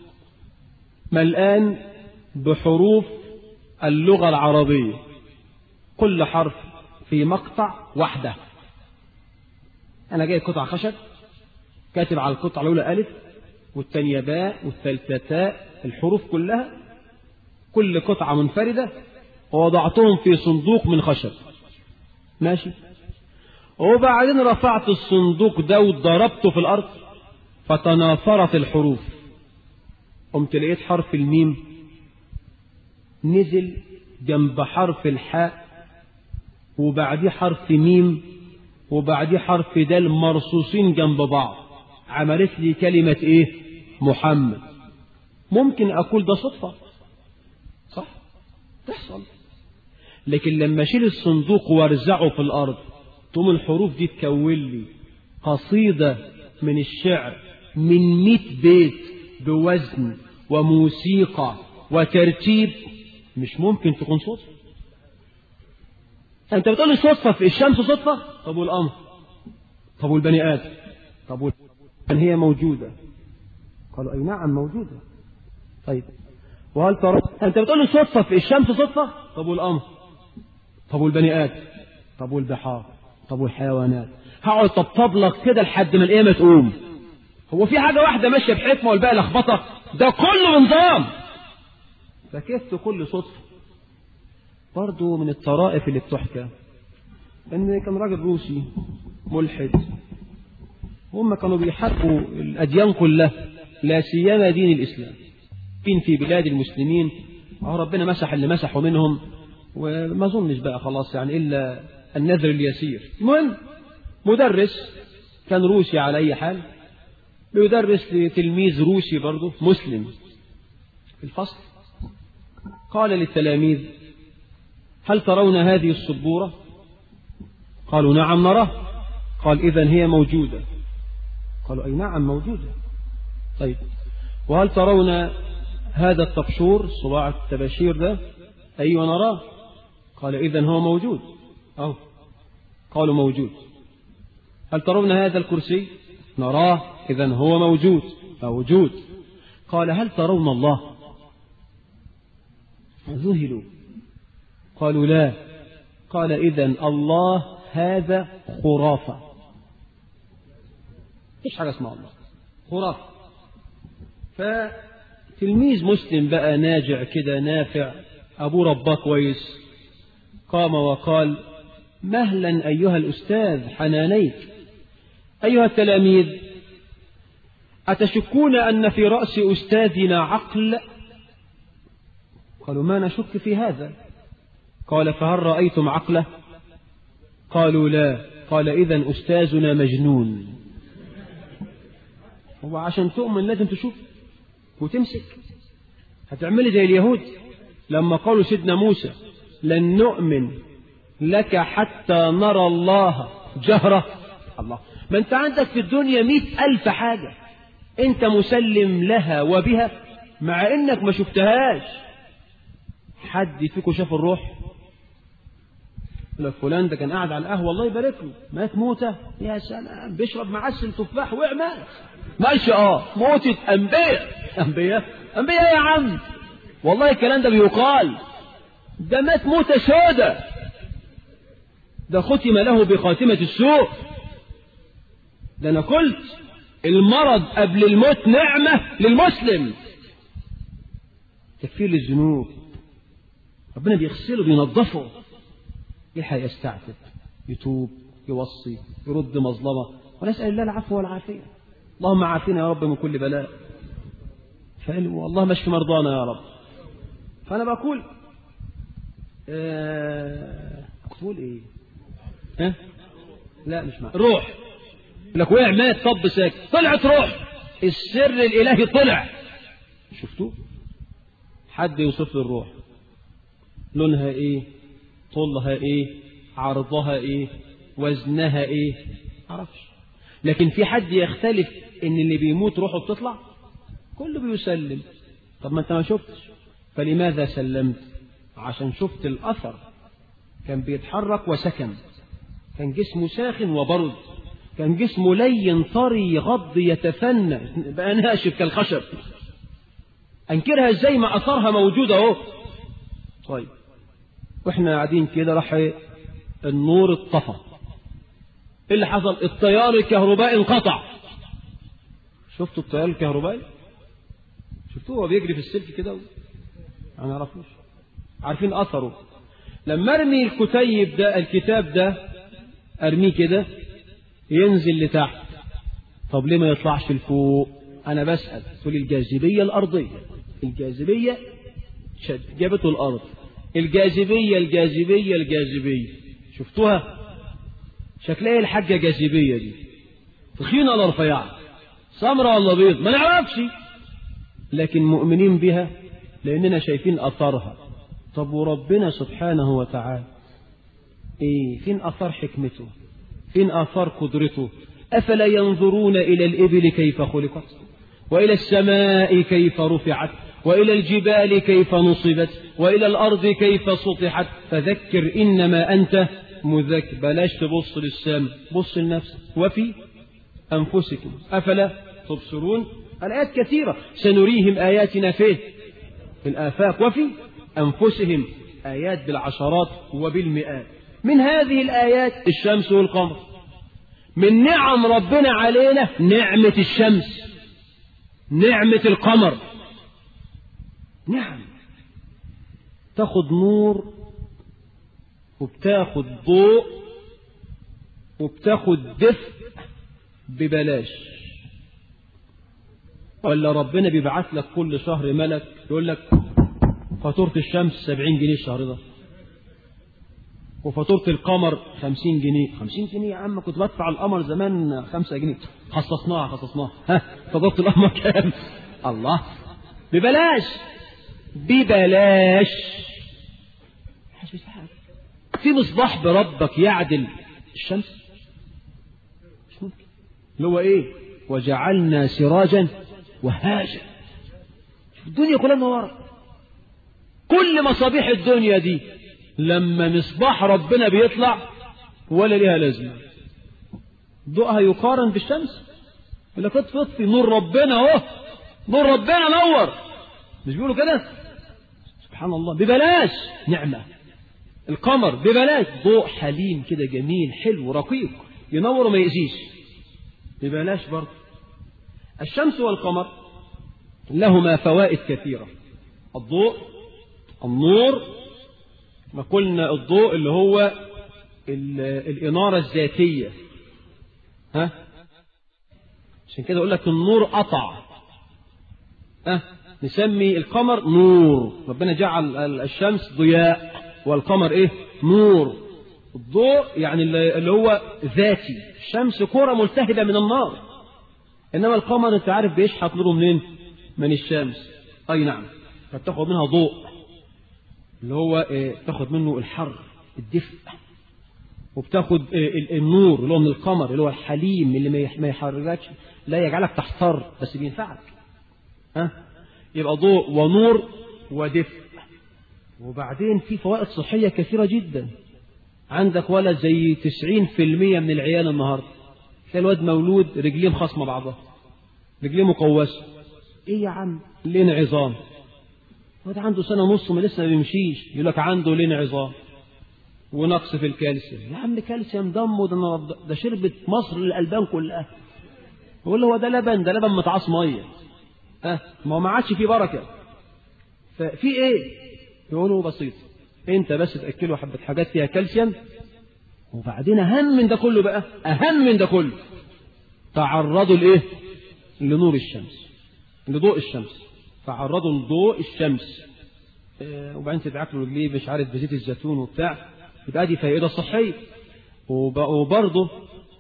ملآن بحروف اللغة العربية كل حرف في مقطع واحدة أنا جايب قطعة خشب كاتب على القطعة الأولى ألف والثانية باء والثالثة تاء الحروف كلها كل قطعة منفردة ووضعتهم في صندوق من خشب ماشي وبعدين رفعت الصندوق ده وضربته في الأرض فتناثرت الحروف قمت لقيت حرف الميم نزل جنب حرف الحاء وبعديه حرف ميم وبعديه حرف دال مرصوصين جنب بعض عملت لي كلمة ايه محمد ممكن اقول ده صدفة صح تحصل لكن لما اشيل الصندوق وارزعه في الارض تقوم الحروف دي تكون لي قصيدة من الشعر من مئة بيت بوزن وموسيقى وترتيب مش ممكن تكون صدفة انت بتقول لي صدفة في الشمس صدفة طب والقمر طب والبني ادم طب وال... هي موجودة قالوا اي نعم موجودة طيب وهل ترى انت بتقول لي صدفة في الشمس صدفة طب والقمر طب والبني ادم طب والبحار طب والحيوانات هقعد طبطب لك كده لحد ما القيامة تقوم هو في حاجة واحدة ماشية بحكمة والباقي لخبطة ده كله نظام فكيف كل صدفة برضه من الطرائف اللي بتحكى ان كان راجل روسي ملحد هم كانوا بيحاربوا الاديان كلها لا سيما دين الاسلام فين في بلاد المسلمين اه ربنا مسح اللي مسحوا منهم وما اظنش بقى خلاص يعني الا النذر اليسير المهم مدرس كان روسي على اي حال بيدرس لتلميذ روسي برضه مسلم في الفصل قال للتلاميذ هل ترون هذه السبورة قالوا نعم نراه قال إذا هي موجودة قالوا أي نعم موجودة طيب وهل ترون هذا الطبشور صباع التباشير ده أيوة نراه قال إذا هو موجود أو قالوا موجود هل ترون هذا الكرسي نراه إذا هو موجود موجود قال هل ترون الله ذهلوا قالوا لا قال إذا الله هذا خرافة إيش حاجة اسمها الله خرافة فتلميذ مسلم بقى ناجع كده نافع أبو رباه كويس قام وقال مهلا أيها الأستاذ حنانيك أيها التلاميذ أتشكون أن في رأس أستاذنا عقل قالوا ما نشك في هذا قال فهل رأيتم عقله قالوا لا قال إذا أستاذنا مجنون هو عشان تؤمن لازم تشوف وتمسك هتعملي زي اليهود لما قالوا سيدنا موسى لن نؤمن لك حتى نرى الله جهرة الله ما انت عندك في الدنيا مئة ألف حاجة انت مسلم لها وبها مع انك ما شفتهاش حد فيكم شاف الروح لك فلان ده كان قاعد على القهوة الله يبارك له مات موتة يا سلام بيشرب معسل تفاح وعمال ماشي اه موتة أنبياء أنبياء أنبياء يا عم والله الكلام ده بيقال ده مات موتة سودة ده ختم له بخاتمة السوء ده أنا قلت المرض قبل الموت نعمة للمسلم تكفير للذنوب ربنا بيغسله بينظفه يلحق يستعتب يتوب يوصي يرد مظلمة ونسأل الله العفو والعافية اللهم عافنا يا رب من كل بلاء فقال والله مشفي مرضانا يا رب فأنا بقول آه كنت بقول إيه ها لا مش معك روح لك وقع مات طب ساكت طلعت روح السر الإلهي طلع شفتوه حد يوصف لي الروح لونها ايه طولها ايه عرضها ايه وزنها ايه معرفش لكن في حد يختلف ان اللي بيموت روحه بتطلع كله بيسلم طب ما انت ما شفتش فلماذا سلمت عشان شفت الاثر كان بيتحرك وسكن كان جسمه ساخن وبرد كان جسمه لين طري غض يتفنى بقى ناشف كالخشب انكرها ازاي ما اثرها موجوده اهو طيب واحنا قاعدين كده راح النور اتطفى ايه اللي حصل التيار الكهربائي انقطع شفتوا التيار الكهربائي شفتوه هو بيجري في السلك كده ما نعرفوش عارفين اثره لما ارمي الكتيب ده الكتاب ده ارميه كده ينزل لتحت طب ليه ما يطلعش لفوق انا بسال تقول الجاذبيه الارضيه الجاذبيه شد جابته الارض الجاذبيه الجاذبيه الجاذبيه شفتوها شكلها ايه الحاجه جاذبيه دي تخينه ولا رفيعه سمرة ولا بيض ما نعرفش لكن مؤمنين بها لاننا شايفين اثرها طب وربنا سبحانه وتعالى ايه فين اثار حكمته فين آثار قدرته أفلا ينظرون إلى الإبل كيف خلقت وإلى السماء كيف رفعت وإلى الجبال كيف نصبت وإلى الأرض كيف سطحت فذكر إنما أنت مذكر بلاش تبص للسام بص لنفسك وفي أنفسكم أفلا تبصرون الآيات كثيرة سنريهم آياتنا فيه في الآفاق وفي أنفسهم آيات بالعشرات وبالمئات من هذه الآيات الشمس والقمر من نعم ربنا علينا نعمة الشمس نعمة القمر نعم تاخد نور وبتاخد ضوء وبتاخد دفء ببلاش ولا ربنا بيبعت لك كل شهر ملك يقول لك فاتورة الشمس 70 جنيه الشهر ده وفاتورة القمر 50 جنيه 50 جنيه يا عم كنت بدفع القمر زمان 5 جنيه خصصناها خصصناها ها فاتورة القمر كام الله ببلاش ببلاش في مصباح بربك يعدل الشمس مش ممكن اللي هو ايه وجعلنا سراجا وهاجا الدنيا كلها منوره كل مصابيح الدنيا دي لما مصباح ربنا بيطلع ولا ليها لازمة ضوءها يقارن بالشمس إلا كنت تطفي نور ربنا اهو نور ربنا نور مش بيقولوا كده سبحان الله ببلاش نعمة القمر ببلاش ضوء حليم كده جميل حلو رقيق ينور وما يأذيش ببلاش برضه الشمس والقمر لهما فوائد كثيرة الضوء النور ما قلنا الضوء اللي هو الإنارة الذاتية ها عشان كده أقول لك النور قطع ها نسمي القمر نور ربنا جعل الشمس ضياء والقمر ايه نور الضوء يعني اللي هو ذاتي الشمس كرة ملتهبة من النار إنما القمر أنت عارف بيشحط نوره منين من الشمس أي نعم فتاخد منها ضوء اللي هو إيه تاخد منه الحر الدفء وبتاخد إيه النور اللي هو من القمر اللي هو الحليم اللي ما يحركش لا يجعلك تحتر بس بينفعك ها يبقى ضوء ونور ودفء وبعدين في فوائد صحية كثيرة جدا عندك ولد زي 90% من العيال النهاردة تلاقي الواد مولود رجليه مخصمة بعضها رجليه مقوسة ايه يا عم لين عظام الواد عنده سنة ونص ما لسه ما بيمشيش يقول لك عنده لين عظام ونقص في الكالسيوم يا عم كالسيوم دمه ده ده شربت مصر للألبان كلها يقول له هو ده لبن ده لبن متعاص ميه ها ما هو ما عادش فيه بركة ففي ايه يقولوا بسيط انت بس تأكله حبة حاجات فيها كالسيوم وبعدين أهم من ده كله بقى أهم من ده كله تعرضوا لإيه لنور الشمس لضوء الشمس تعرضوا لضوء الشمس اه وبعدين تتعكلوا رجليه مش عارف بزيت الزيتون وبتاع يبقى دي فائدة صحية وبرضه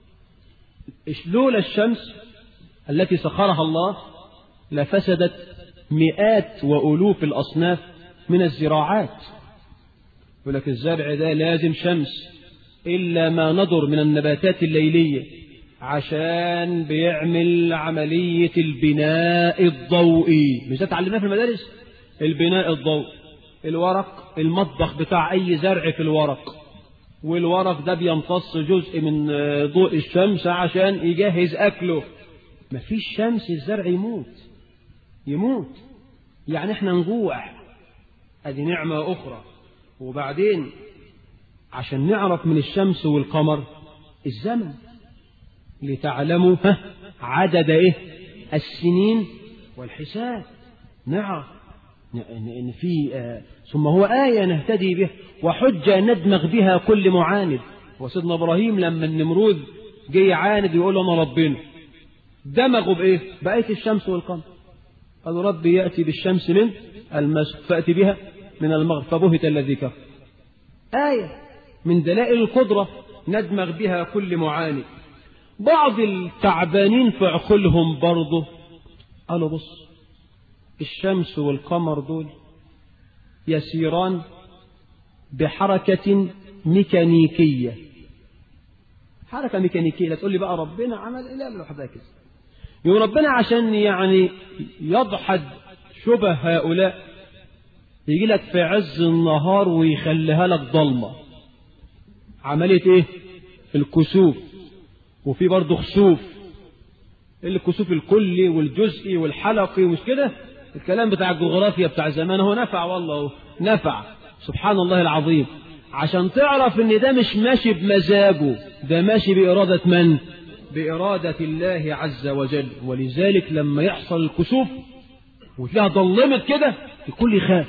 لولا الشمس التي سخرها الله لفسدت مئات وألوف الأصناف من الزراعات يقول لك الزرع ده لازم شمس إلا ما نضر من النباتات الليلية عشان بيعمل عملية البناء الضوئي مش ده اتعلمناه في المدارس البناء الضوئي الورق المطبخ بتاع أي زرع في الورق والورق ده بيمتص جزء من ضوء الشمس عشان يجهز أكله مفيش شمس الزرع يموت يموت يعني احنا نجوع ادي نعمة أخرى وبعدين عشان نعرف من الشمس والقمر الزمن لتعلموا عدد ايه السنين والحساب نعرف ان في آه ثم هو آية نهتدي به وحجة ندمغ بها كل معاند وسيدنا إبراهيم لما النمرود جه يعاند يقول له أنا ربنا دمغوا بإيه؟ بآية الشمس والقمر قالوا ربي يأتي بالشمس من المشرق فأتي بها من المغرب فبهت الذي كفر آية من دلائل القدرة ندمغ بها كل معاند بعض التعبانين في عقولهم برضه قالوا بص الشمس والقمر دول يسيران بحركة ميكانيكية حركة ميكانيكية لا تقول لي بقى ربنا عمل لا لوحدها كده يقول ربنا عشان يعني يضحد شبه هؤلاء يجي لك في عز النهار ويخليها لك ضلمة عملية ايه الكسوف وفي برضه خسوف الكسوف الكلي والجزئي والحلقي مش كده الكلام بتاع الجغرافيا بتاع زمان هو نفع والله نفع سبحان الله العظيم عشان تعرف ان ده مش ماشي بمزاجه ده ماشي بإرادة من بإرادة الله عز وجل ولذلك لما يحصل الكسوف وتلاقيها ضلمت كده الكل يخاف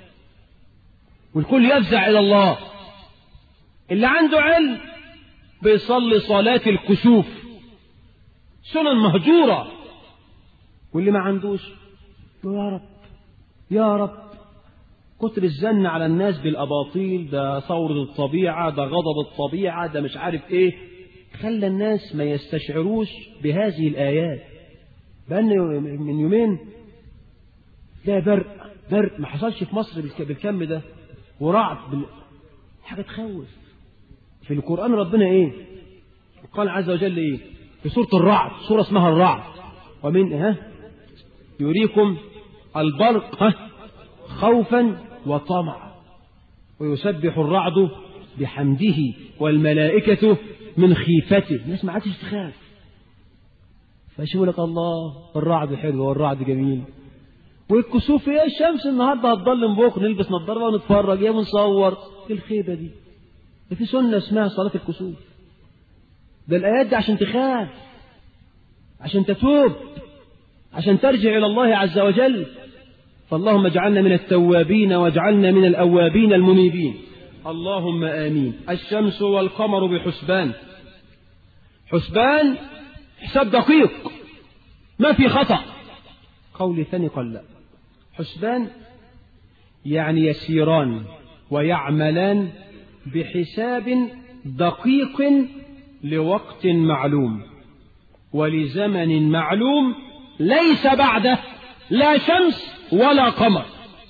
والكل يفزع إلى الله اللي عنده علم بيصلي صلاة الكسوف سنن مهجورة واللي ما عندوش يا رب يا رب كتر الزن على الناس بالأباطيل ده ثورة الطبيعة ده غضب الطبيعة ده مش عارف ايه خلى الناس ما يستشعروش بهذه الآيات بأن من يومين ده برق برق ما حصلش في مصر بالكم ده ورعد بال... حاجة تخوف في القرآن ربنا ايه قال عز وجل ايه في سورة الرعد سورة اسمها الرعد ومن ها يريكم البرق ها خوفا وطمعا ويسبح الرعد بحمده والملائكة من خيفته الناس ما عادش تخاف فشو لك الله الرعد حلو والرعد جميل والكسوف ايه الشمس النهارده هتضلم بكره نلبس نظاره ونتفرج يا ونصور ايه الخيبه دي ده في سنه اسمها صلاه الكسوف ده الايات دي عشان تخاف عشان تتوب عشان ترجع الى الله عز وجل فاللهم اجعلنا من التوابين واجعلنا من الأوابين المنيبين اللهم آمين الشمس والقمر بحسبان حسبان حساب دقيق ما في خطأ قول ثاني قال لا حسبان يعني يسيران ويعملان بحساب دقيق لوقت معلوم ولزمن معلوم ليس بعده لا شمس ولا قمر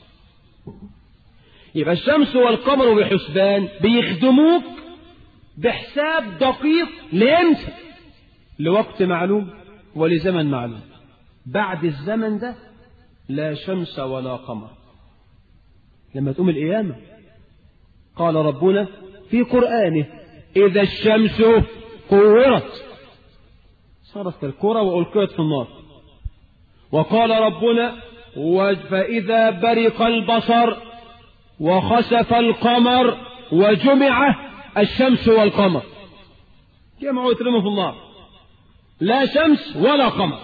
يبقى الشمس والقمر بحسبان بيخدموك بحساب دقيق لامتى لوقت معلوم ولزمن معلوم بعد الزمن ده لا شمس ولا قمر لما تقوم القيامة قال ربنا في قرآنه إذا الشمس كورت صارت كالكرة وألقيت في النار وقال ربنا فإذا برق البصر وخسف القمر وجمع الشمس والقمر جمعوا يترموا في النار لا شمس ولا قمر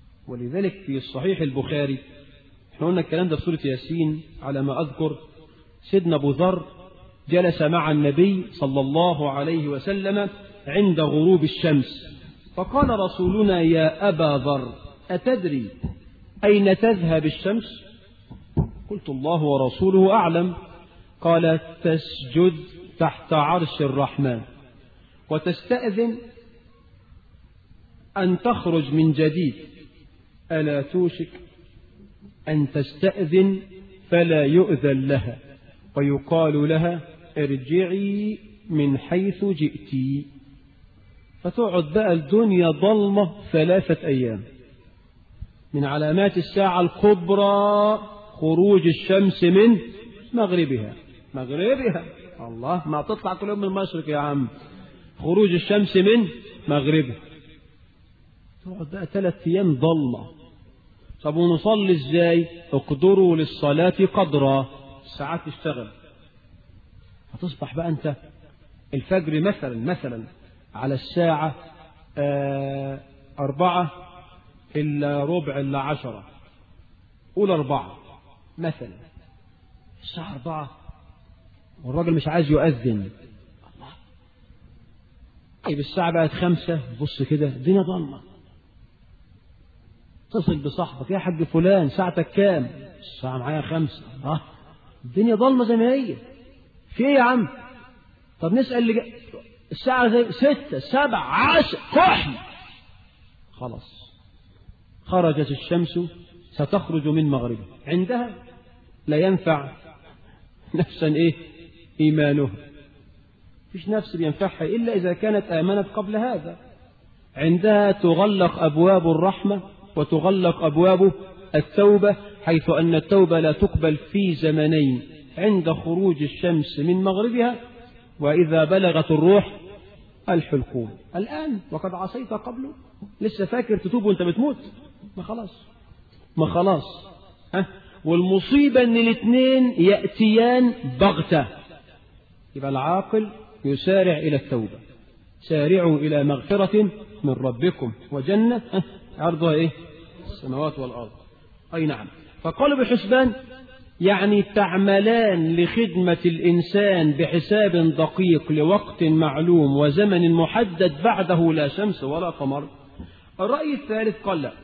ولذلك في الصحيح البخاري احنا قلنا الكلام ده في سورة ياسين على ما أذكر سيدنا أبو ذر جلس مع النبي صلى الله عليه وسلم عند غروب الشمس فقال رسولنا يا أبا ذر أتدري أين تذهب الشمس قلت الله ورسوله أعلم قال تسجد تحت عرش الرحمن وتستأذن أن تخرج من جديد ألا توشك أن تستأذن فلا يؤذن لها ويقال لها ارجعي من حيث جئتي فتقعد بقى الدنيا ضلمة ثلاثة أيام من علامات الساعة الكبرى خروج الشمس من مغربها مغربها الله ما تطلع كل يوم من المشرق يا عم خروج الشمس من مغربها تقعد بقى ثلاث أيام ضلمة طب ونصلي ازاي اقدروا للصلاة قدرا الساعات تشتغل هتصبح بقى انت الفجر مثلا مثلا على الساعة آه أربعة إلا ربع إلا عشرة قول أربعة مثلا الساعة أربعة والراجل مش عايز يؤذن الله طيب الساعة بقت خمسة بص كده الدنيا ضلمة اتصل بصاحبك يا حاج فلان ساعتك كام الساعة معايا خمسة اه الدنيا ضلمة زي ما هي في ايه يا عم طب نسأل اللي جا... الساعة زي ستة سبعة عشر كحل خلاص خرجت الشمس ستخرج من مغربها عندها لا ينفع نفسا ايه ايمانها فيش نفس بينفعها الا اذا كانت امنت قبل هذا عندها تغلق ابواب الرحمه وتغلق ابواب التوبه حيث ان التوبه لا تقبل في زمنين عند خروج الشمس من مغربها واذا بلغت الروح الحلقوم الان وقد عصيت قبله لسه فاكر تتوب وانت بتموت ما خلاص ما خلاص ها والمصيبة ان الاثنين يأتيان بغتة يبقى العاقل يسارع إلى التوبة سارعوا إلى مغفرة من ربكم وجنة ها عرضها إيه السماوات والأرض أي نعم فقالوا بحسبان يعني تعملان لخدمة الإنسان بحساب دقيق لوقت معلوم وزمن محدد بعده لا شمس ولا قمر الرأي الثالث قال لا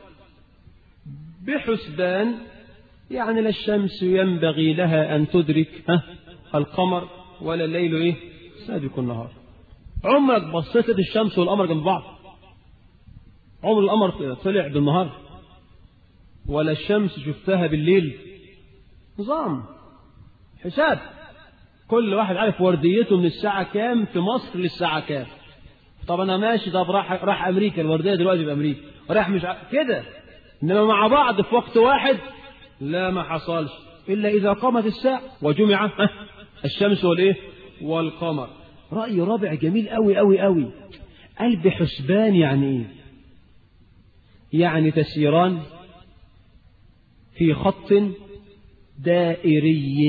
بحسبان يعني لا الشمس ينبغي لها أن تدرك ها القمر ولا الليل إيه سابق النهار عمرك بصيت الشمس والقمر جنب بعض عمر القمر طلع بالنهار ولا الشمس شفتها بالليل نظام حساب كل واحد عارف ورديته من الساعة كام في مصر للساعة كام طب أنا ماشي طب راح راح أمريكا الوردية دلوقتي في أمريكا راح مش ع... كده إنما مع بعض في وقت واحد لا ما حصلش إلا إذا قامت الساعة وجمع الشمس والإيه والقمر رأي رابع جميل أوي أوي أوي قلب حسبان يعني إيه يعني تسيران في خط دائري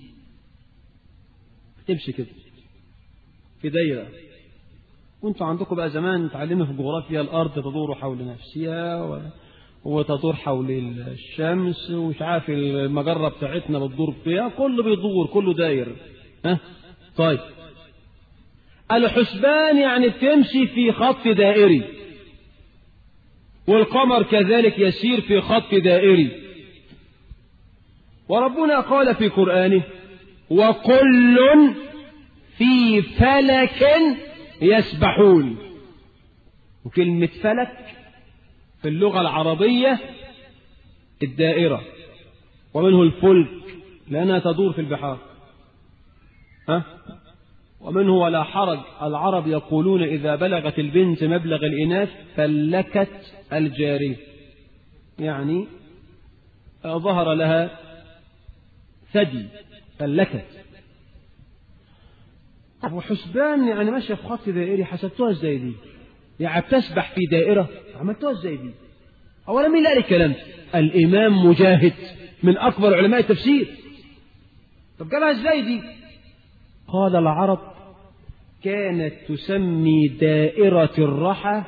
تمشي كده في دايرة وانتوا عندكم بقى زمان تعلموا في الجغرافيا الأرض تدور حول نفسها و... وتدور حول الشمس ومش عارف المجرة بتاعتنا بتدور فيها كله بيدور كله داير ها طيب الحسبان يعني بتمشي في خط دائري والقمر كذلك يسير في خط دائري وربنا قال في قرآنه وكل في فلك يسبحون وكلمة فلك في اللغة العربية الدائرة ومنه الفلك لأنها تدور في البحار ها؟ ومنه ولا حرج العرب يقولون إذا بلغت البنت مبلغ الإناث فلكت الجارية يعني ظهر لها ثدي فلكت طب وحسبان يعني ماشية في خط دائري حسبتوها ازاي دي؟ يعني بتسبح في دائرة عملتوها ازاي دي؟ أولا مين اللي قال الكلام؟ الإمام مجاهد من أكبر علماء التفسير طب جابها ازاي دي؟ قال العرب كانت تسمي دائرة الرحى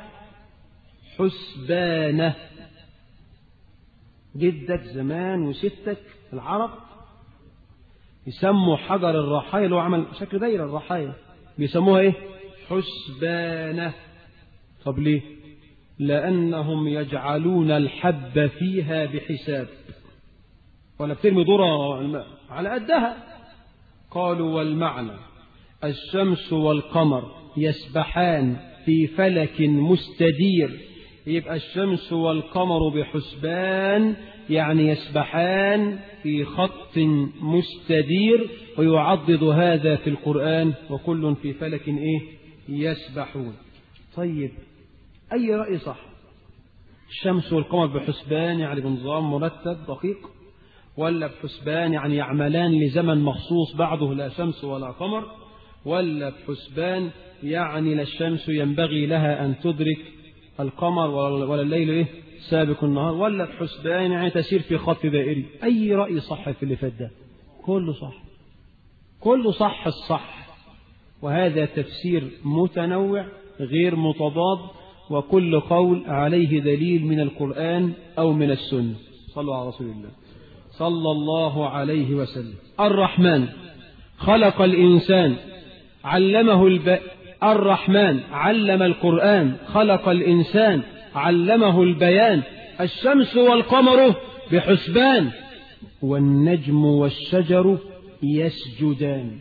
حسبانة جدك زمان وستك العرب يسموا حجر الرحايا اللي هو عمل شكل دايرة الرحايا بيسموها ايه حسبانة طب ليه لأنهم يجعلون الحب فيها بحساب ولا بترمي ذرة الماء على قدها قالوا والمعنى الشمس والقمر يسبحان في فلك مستدير يبقى الشمس والقمر بحسبان يعني يسبحان في خط مستدير ويعضد هذا في القرآن وكل في فلك إيه يسبحون طيب أي رأي صح الشمس والقمر بحسبان يعني بنظام مرتب دقيق ولا بحسبان يعني يعملان لزمن مخصوص بعده لا شمس ولا قمر ولا بحسبان يعني لا الشمس ينبغي لها أن تدرك القمر ولا الليل إيه سابق النهار ولا بحسبان يعني تسير في خط دائري أي رأي صح في اللي فات ده كله صح كله صح الصح وهذا تفسير متنوع غير متضاد وكل قول عليه دليل من القرآن أو من السنة صلوا على رسول الله صلى الله عليه وسلم الرحمن خلق الإنسان علمه الب... الرحمن علم القرآن خلق الإنسان علمه البيان الشمس والقمر بحسبان والنجم والشجر يسجدان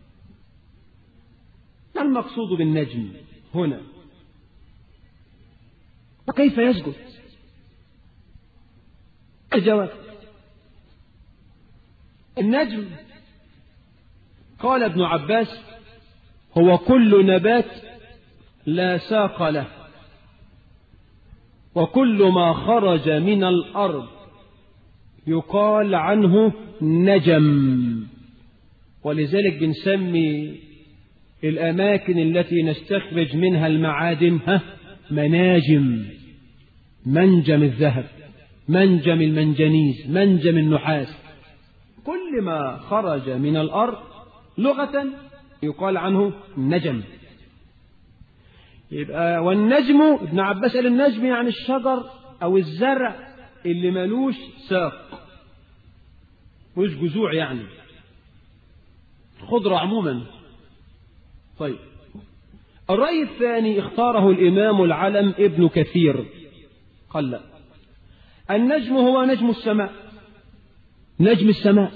ما المقصود بالنجم هنا وكيف يسجد الجواب النجم قال ابن عباس هو كل نبات لا ساق له وكل ما خرج من الأرض يقال عنه نجم ولذلك بنسمي الأماكن التي نستخرج منها المعادن ها مناجم منجم الذهب منجم المنجنيز منجم النحاس كل ما خرج من الأرض لغة يقال عنه نجم يبقى والنجم ابن عباس قال النجم يعني الشجر أو الزرع اللي ملوش ساق مش جذوع يعني خضرة عموما طيب الرأي الثاني اختاره الإمام العلم ابن كثير قال لا النجم هو نجم السماء نجم السماء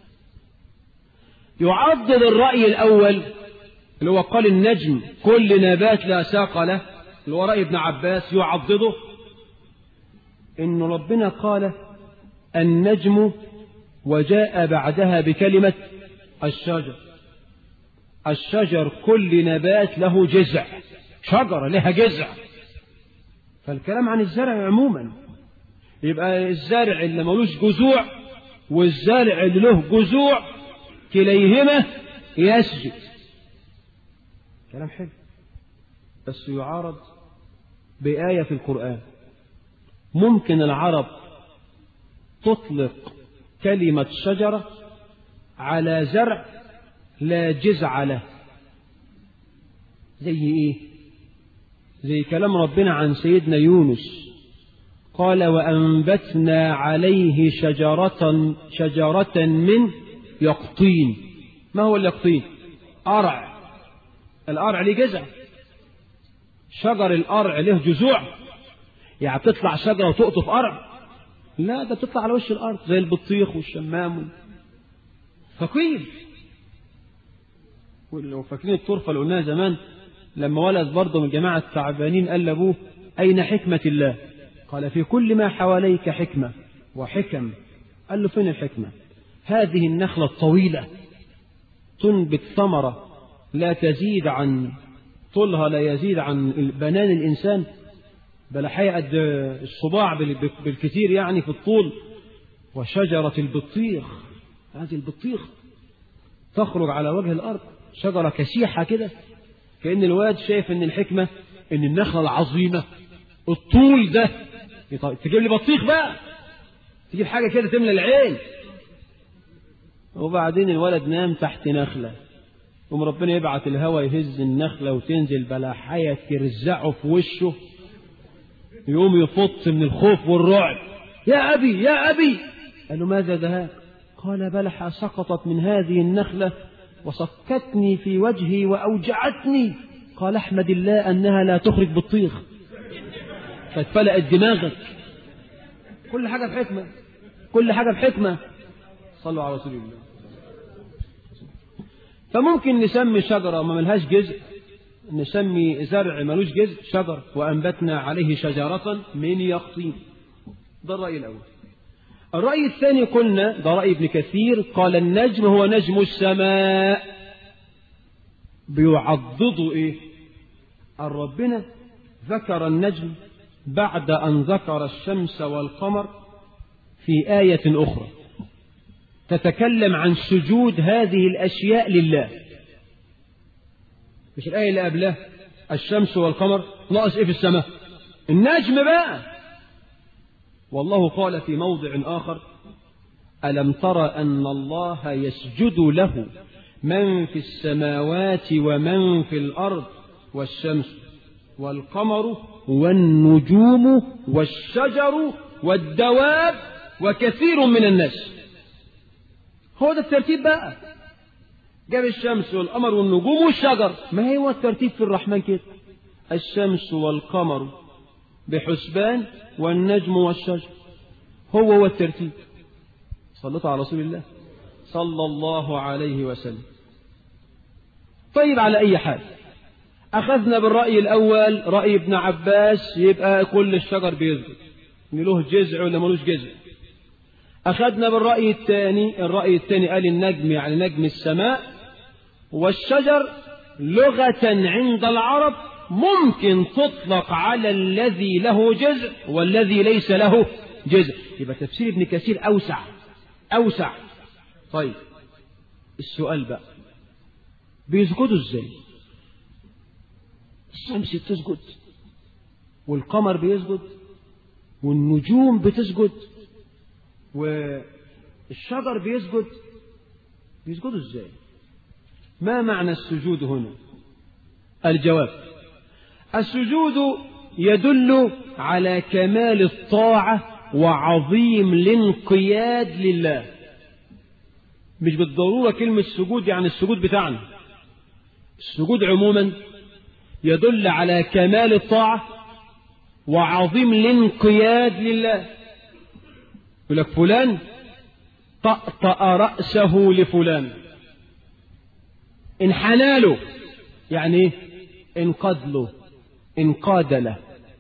يعضد الرأي الأول اللي هو قال النجم كل نبات لا ساق له اللي هو رأي ابن عباس يعضده إن ربنا قال النجم وجاء بعدها بكلمة الشجر الشجر كل نبات له جذع شجرة لها جذع فالكلام عن الزرع عموما يبقى الزرع اللي ملوش جذوع والزرع اللي له جذوع كليهما يسجد كلام حلو بس يعارض بآية في القرآن ممكن العرب تطلق كلمة شجرة على زرع لا جزع له زي ايه زي كلام ربنا عن سيدنا يونس قال وأنبتنا عليه شجرة شجرة من يقطين ما هو اليقطين أرع الأرع ليه جذع شجر الأرع له جذوع يعني تطلع شجرة وتقطف أرع لا ده تطلع على وش الأرض زي البطيخ والشمام ثقيل ولو فاكرين الطرفة اللي قلناها زمان لما ولد برضه من جماعة التعبانين قال لأبوه أين حكمة الله قال في كل ما حواليك حكمة وحكم قال له فين الحكمة هذه النخلة الطويلة تنبت ثمرة لا تزيد عن طولها لا يزيد عن بنان الإنسان بل قد الصباع بالكثير يعني في الطول وشجرة البطيخ هذه البطيخ تخرج على وجه الأرض شجرة كسيحة كده كأن الواد شايف ان الحكمة ان النخلة العظيمة الطول ده تجيب لي بطيخ بقى تجيب حاجة كده تملى العين وبعدين الولد نام تحت نخلة ثم ربنا يبعت الهواء يهز النخلة وتنزل بلاحية ترزعه في وشه يقوم يفط من الخوف والرعب يا أبي يا أبي قال له ماذا دهاك قال بلح سقطت من هذه النخلة وصكتني في وجهي وأوجعتني قال احمد الله أنها لا تخرج بالطيخ فاتفلقت دماغك كل حاجة بحكمة كل حاجة بحكمة صلوا على رسول الله فممكن نسمي شجرة ما ملهاش جزء نسمي زرع ملوش جزء شجر وأنبتنا عليه شجرة من يقطين ده الرأي الأول الرأي الثاني قلنا ده رأي ابن كثير قال النجم هو نجم السماء بيعضدوا ايه ربنا ذكر النجم بعد أن ذكر الشمس والقمر في آية أخرى تتكلم عن سجود هذه الأشياء لله مش الآية اللي قبلها الشمس والقمر ناقص إيه في السماء النجم بقى والله قال في موضع آخر ألم تر أن الله يسجد له من في السماوات ومن في الأرض والشمس والقمر والنجوم والشجر والدواب وكثير من الناس هو ده الترتيب بقى جاب الشمس والقمر والنجوم والشجر ما هو الترتيب في الرحمن كده الشمس والقمر بحسبان والنجم والشجر هو هو الترتيب صلت على رسول الله صلى الله عليه وسلم طيب على أي حال أخذنا بالرأي الأول رأي ابن عباس يبقى كل الشجر بيسجد له جذع ولا ملوش جذع أخذنا بالرأي الثاني الرأي الثاني قال النجم يعني نجم السماء والشجر لغة عند العرب ممكن تطلق على الذي له جزء والذي ليس له جزء يبقى تفسير ابن كثير أوسع أوسع طيب السؤال بقى بيسجدوا ازاي الشمس بتسجد والقمر بيسجد والنجوم بتسجد والشجر بيسجد بيسجدوا ازاي ما معنى السجود هنا الجواب السجود يدل على كمال الطاعة وعظيم الانقياد لله مش بالضرورة كلمة سجود يعني السجود بتاعنا السجود عموما يدل على كمال الطاعة وعظيم الانقياد لله يقول لك فلان طأطأ رأسه لفلان انحنى له يعني ايه انقاد له انقاد له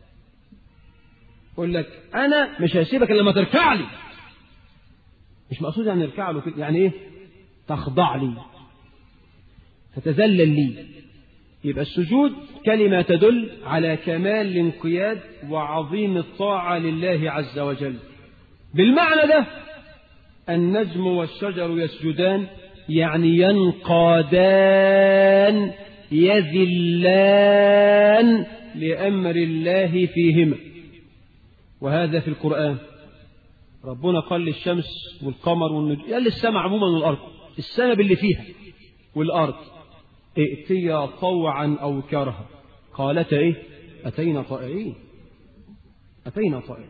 يقول لك انا مش هسيبك الا لما تركع لي مش مقصود يعني اركع له كده يعني ايه تخضع لي تتذلل لي يبقى السجود كلمة تدل على كمال الانقياد وعظيم الطاعة لله عز وجل بالمعنى ده النجم والشجر يسجدان يعني ينقادان يذلان لأمر الله فيهما وهذا في القرآن ربنا قال للشمس والقمر والنجم قال للسماء عموما والأرض السماء اللي فيها والأرض ائتيا طوعا أو كرها قالتا إيه أتينا طائعين أتينا طائعين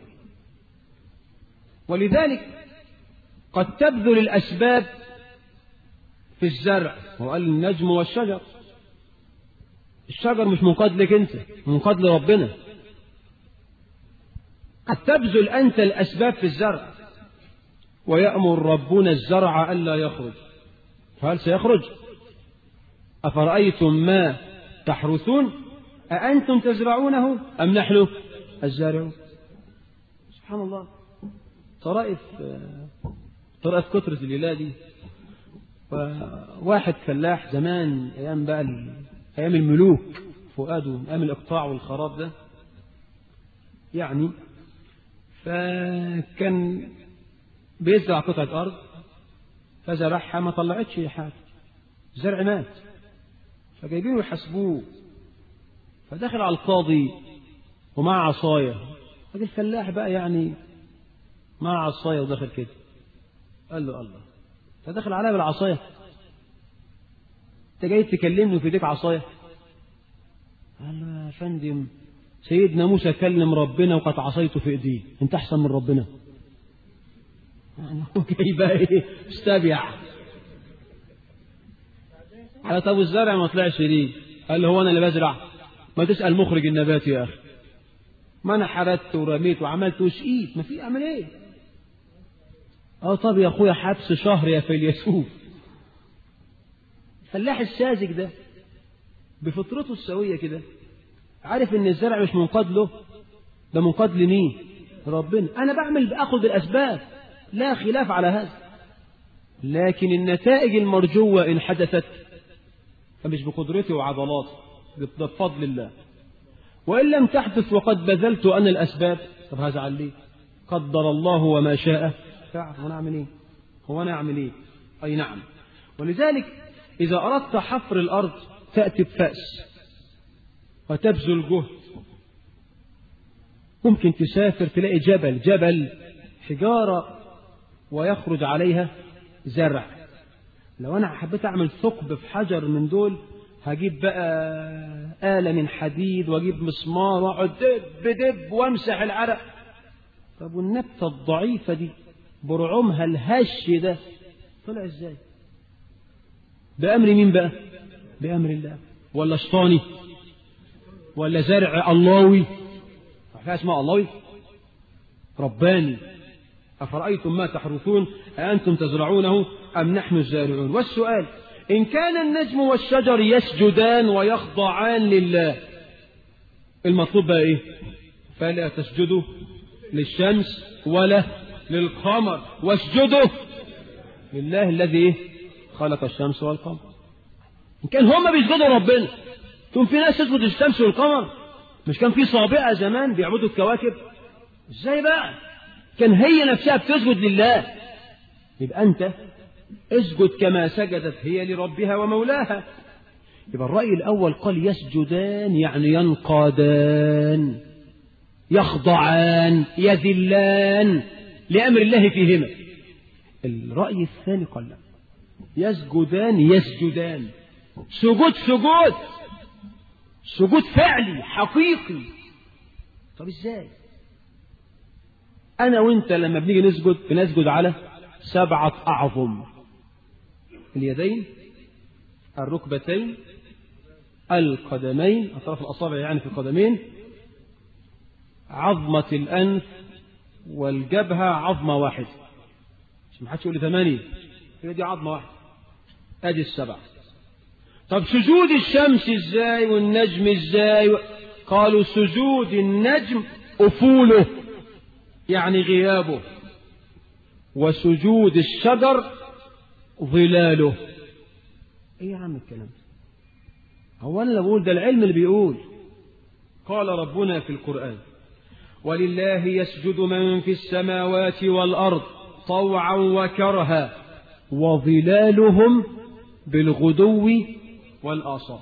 ولذلك قد تبذل الأسباب في الزرع وقال النجم والشجر الشجر مش منقاد لك أنت منقاد لربنا قد تبذل أنت الأسباب في الزرع ويأمر ربنا الزرع ألا يخرج فهل سيخرج أفرأيتم ما تحرثون أأنتم تزرعونه أم نحن الزارعون سبحان الله طرائف طرائف كترة الليلة دي واحد فلاح زمان أيام بقى أيام الملوك فؤاده أيام الإقطاع والخراب ده يعني فكان بيزرع قطعة أرض فزرعها ما طلعتش حاجة زرع مات فجايبينه يحاسبوه فدخل على القاضي ومع عصاية راجل فلاح بقى يعني مع عصاية ودخل كده قال له الله فدخل عليا بالعصاية انت جاي تكلمني في ايديك عصاية قال له يا فندم سيدنا موسى كلم ربنا وقد عصيته في ايديه انت احسن من ربنا يعني هو جاي بقى ايه مستبيع قال طب الزرع ما طلعش ليه قال له هو انا اللي بزرع ما تسال مخرج النبات يا اخي ما انا حردت ورميت وعملت وشقيت ما في اعمل ايه اه طب يا اخويا حبس شهر يا فيلسوف الفلاح الساذج ده بفطرته السويه كده عارف ان الزرع مش منقاد له ده منقاد لمين ربنا انا بعمل باخذ بالاسباب لا خلاف على هذا لكن النتائج المرجوه ان حدثت فمش بقدرتي وعضلاتي ده بفضل الله وإن لم تحدث وقد بذلت أنا الأسباب طب هزعل ليه قدر الله وما شاء فعل وأنا أعمل إيه هو أنا أعمل إيه أي نعم ولذلك إذا أردت حفر الأرض تأتي بفأس وتبذل جهد ممكن تسافر تلاقي جبل جبل حجارة ويخرج عليها زرع لو أنا حبيت أعمل ثقب في حجر من دول هجيب بقى آلة من حديد وأجيب مسمار وأقعد دب دب وأمسح العرق طب والنبتة الضعيفة دي برعمها الهش ده طلع إزاي؟ بأمر مين بقى؟ بأمر الله ولا شطاني ولا زرع اللهوي حاجة اسمها اللهوي رباني أفرأيتم ما تحرثون أأنتم تزرعونه أم نحن الزارعون والسؤال إن كان النجم والشجر يسجدان ويخضعان لله المطلوب بقى إيه فلا تسجدوا للشمس ولا للقمر واسجدوا لله الذي إيه؟ خلق الشمس والقمر إن كان هم بيسجدوا ربنا ثم في ناس تسجد للشمس والقمر مش كان في صابئة زمان بيعبدوا الكواكب ازاي بقى كان هي نفسها بتسجد لله يبقى أنت اسجد كما سجدت هي لربها ومولاها يبقى الرأي الأول قال يسجدان يعني ينقادان يخضعان يذلان لأمر الله فيهما الرأي الثاني قال لا يسجدان يسجدان سجود سجود سجود فعلي حقيقي طب ازاي أنا وأنت لما بنيجي نسجد بنسجد على سبعة أعظم اليدين الركبتين القدمين أطراف الأصابع يعني في القدمين عظمة الأنف والجبهة عظمة واحدة مش محدش يقول لي ثمانية هي دي عظمة واحدة أدي السبع طب سجود الشمس ازاي والنجم ازاي قالوا سجود النجم أفوله يعني غيابه وسجود الشجر ظلاله ايه يا عم الكلام هو انا بقول ده العلم اللي بيقول قال ربنا في القرآن ولله يسجد من في السماوات والأرض طوعا وكرها وظلالهم بالغدو والآصال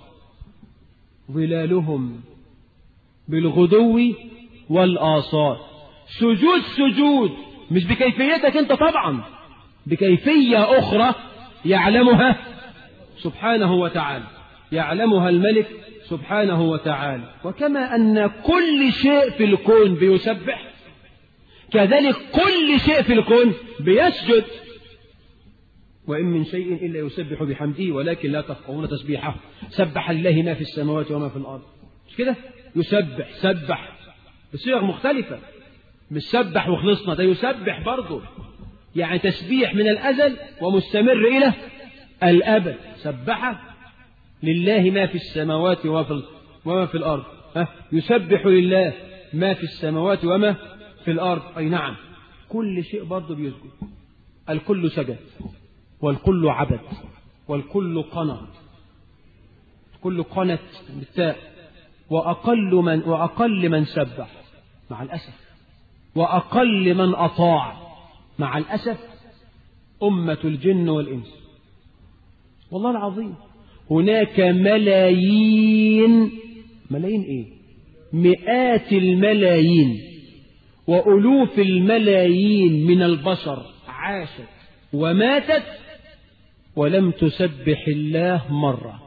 ظلالهم بالغدو والآصال سجود سجود مش بكيفيتك انت طبعا بكيفية أخرى يعلمها سبحانه وتعالى يعلمها الملك سبحانه وتعالى وكما أن كل شيء في الكون بيسبح كذلك كل شيء في الكون بيسجد وإن من شيء إلا يسبح بحمده ولكن لا تفقهون تسبيحه سبح لله ما في السماوات وما في الأرض مش كده يسبح سبح بصيغ مختلفة مش سبح وخلصنا ده يسبح برضه يعني تسبيح من الأزل ومستمر إلى الأبد سبح لله ما في السماوات وما في, وما في الأرض ها؟ يسبح لله ما في السماوات وما في الأرض أي نعم كل شيء برضه بيسجد الكل سجد والكل عبد والكل قنط كل قنت بالتاء وأقل من وأقل من سبح مع الأسف وأقل من أطاع مع الأسف أمة الجن والإنس والله العظيم هناك ملايين ملايين إيه مئات الملايين وألوف الملايين من البشر عاشت وماتت ولم تسبح الله مرة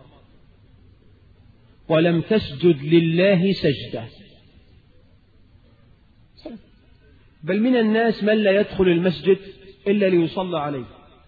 ولم تسجد لله سجدة بل من الناس من لا يدخل المسجد إلا ليصلى عليه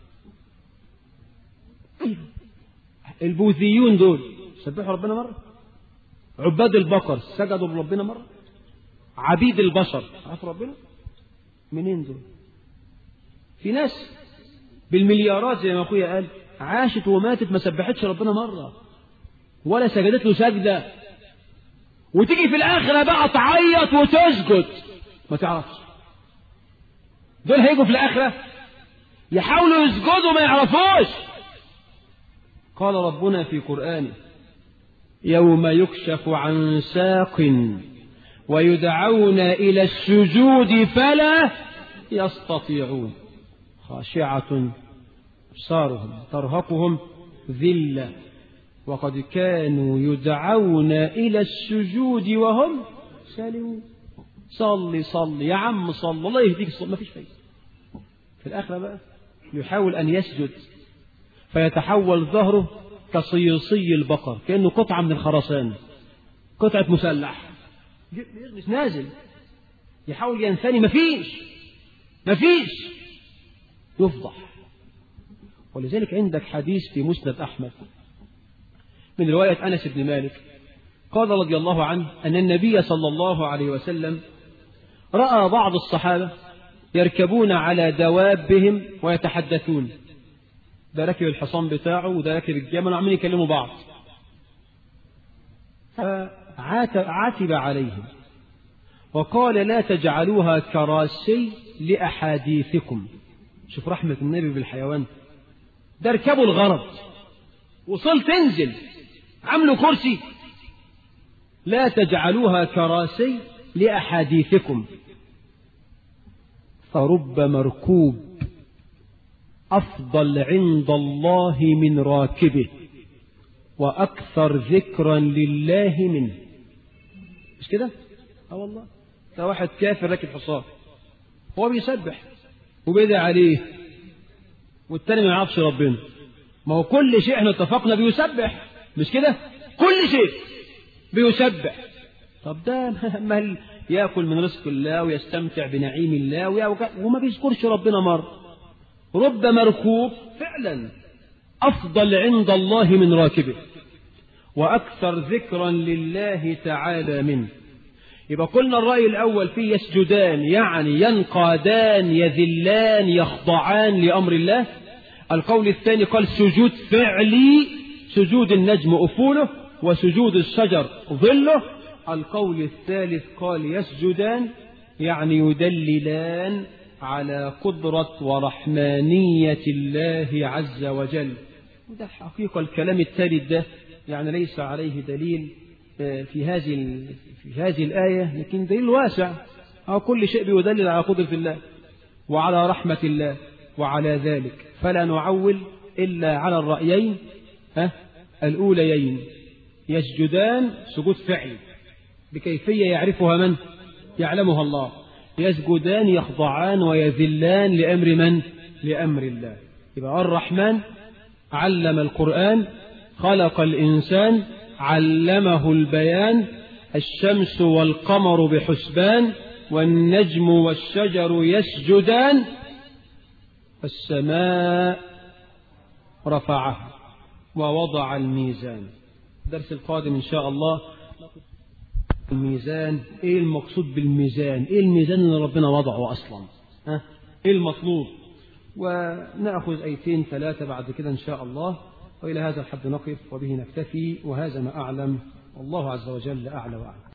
البوذيون دول سبحوا ربنا مرة عباد البقر سجدوا لربنا مرة عبيد البشر عرفوا ربنا منين دول في ناس بالمليارات زي ما اخويا قال عاشت وماتت ما سبحتش ربنا مرة ولا سجدت له سجدة وتيجي في الآخرة بقى تعيط وتسجد ما تعرفش دول هيجوا في الآخرة يحاولوا يسجدوا ما يعرفوش قال ربنا في قرآنه يوم يكشف عن ساق ويدعون إلى السجود فلا يستطيعون خاشعة أبصارهم ترهقهم ذلة وقد كانوا يدعون إلى السجود وهم سالمون صلي صلي يا عم صلي الله يهديك صلي ما فيش فايدة في الآخرة بقى يحاول أن يسجد فيتحول ظهره كصيصي البقر كأنه قطعة من الخرسان قطعة مسلح يغمس نازل يحاول ينثني مفيش مفيش يفضح ولذلك عندك حديث في مسند أحمد من رواية أنس بن مالك قال رضي الله عنه أن النبي صلى الله عليه وسلم رأى بعض الصحابة يركبون على دوابهم ويتحدثون ده ركب الحصان بتاعه وده ركب الجمل وعمالين يكلموا بعض فعاتب عليهم وقال لا تجعلوها كراسي لأحاديثكم شوف رحمة النبي بالحيوان ده اركبوا الغرض وصل تنزل عملوا كرسي لا تجعلوها كراسي لأحاديثكم فرب مركوب أفضل عند الله من راكبه وأكثر ذكرا لله منه مش كده؟ اه والله ده واحد كافر راكب حصان هو بيسبح وبيدعي عليه والتاني ما يعرفش ربنا ما هو كل شيء احنا اتفقنا بيسبح مش كده كل شيء بيسبح طب ده ما ياكل من رزق الله ويستمتع بنعيم الله وما بيذكرش ربنا مره رب مركوب فعلا افضل عند الله من راكبه واكثر ذكرا لله تعالى منه يبقى قلنا الرأي الأول فيه يسجدان يعني ينقادان يذلان يخضعان لأمر الله القول الثاني قال سجود فعلي سجود النجم أفوله وسجود الشجر ظله القول الثالث قال يسجدان يعني يدللان على قدرة ورحمانية الله عز وجل وده حقيقة الكلام الثالث ده يعني ليس عليه دليل في هذه في هذه الآية لكن دليل واسع أو كل شيء بيدلل على قدرة الله وعلى رحمة الله وعلى ذلك فلا نعول إلا على الرأيين ها الأوليين يسجدان سجود فعلي بكيفية يعرفها من يعلمها الله يسجدان يخضعان ويذلان لأمر من لأمر الله يبقى الرحمن علم القرآن خلق الإنسان علمه البيان الشمس والقمر بحسبان والنجم والشجر يسجدان السماء رفعها ووضع الميزان الدرس القادم إن شاء الله الميزان ايه المقصود بالميزان ايه الميزان اللي ربنا وضعه اصلا ها ايه المطلوب ونأخذ ايتين ثلاثة بعد كده ان شاء الله وإلى هذا الحد نقف وبه نكتفي وهذا ما أعلم والله عز وجل أعلى وأعلم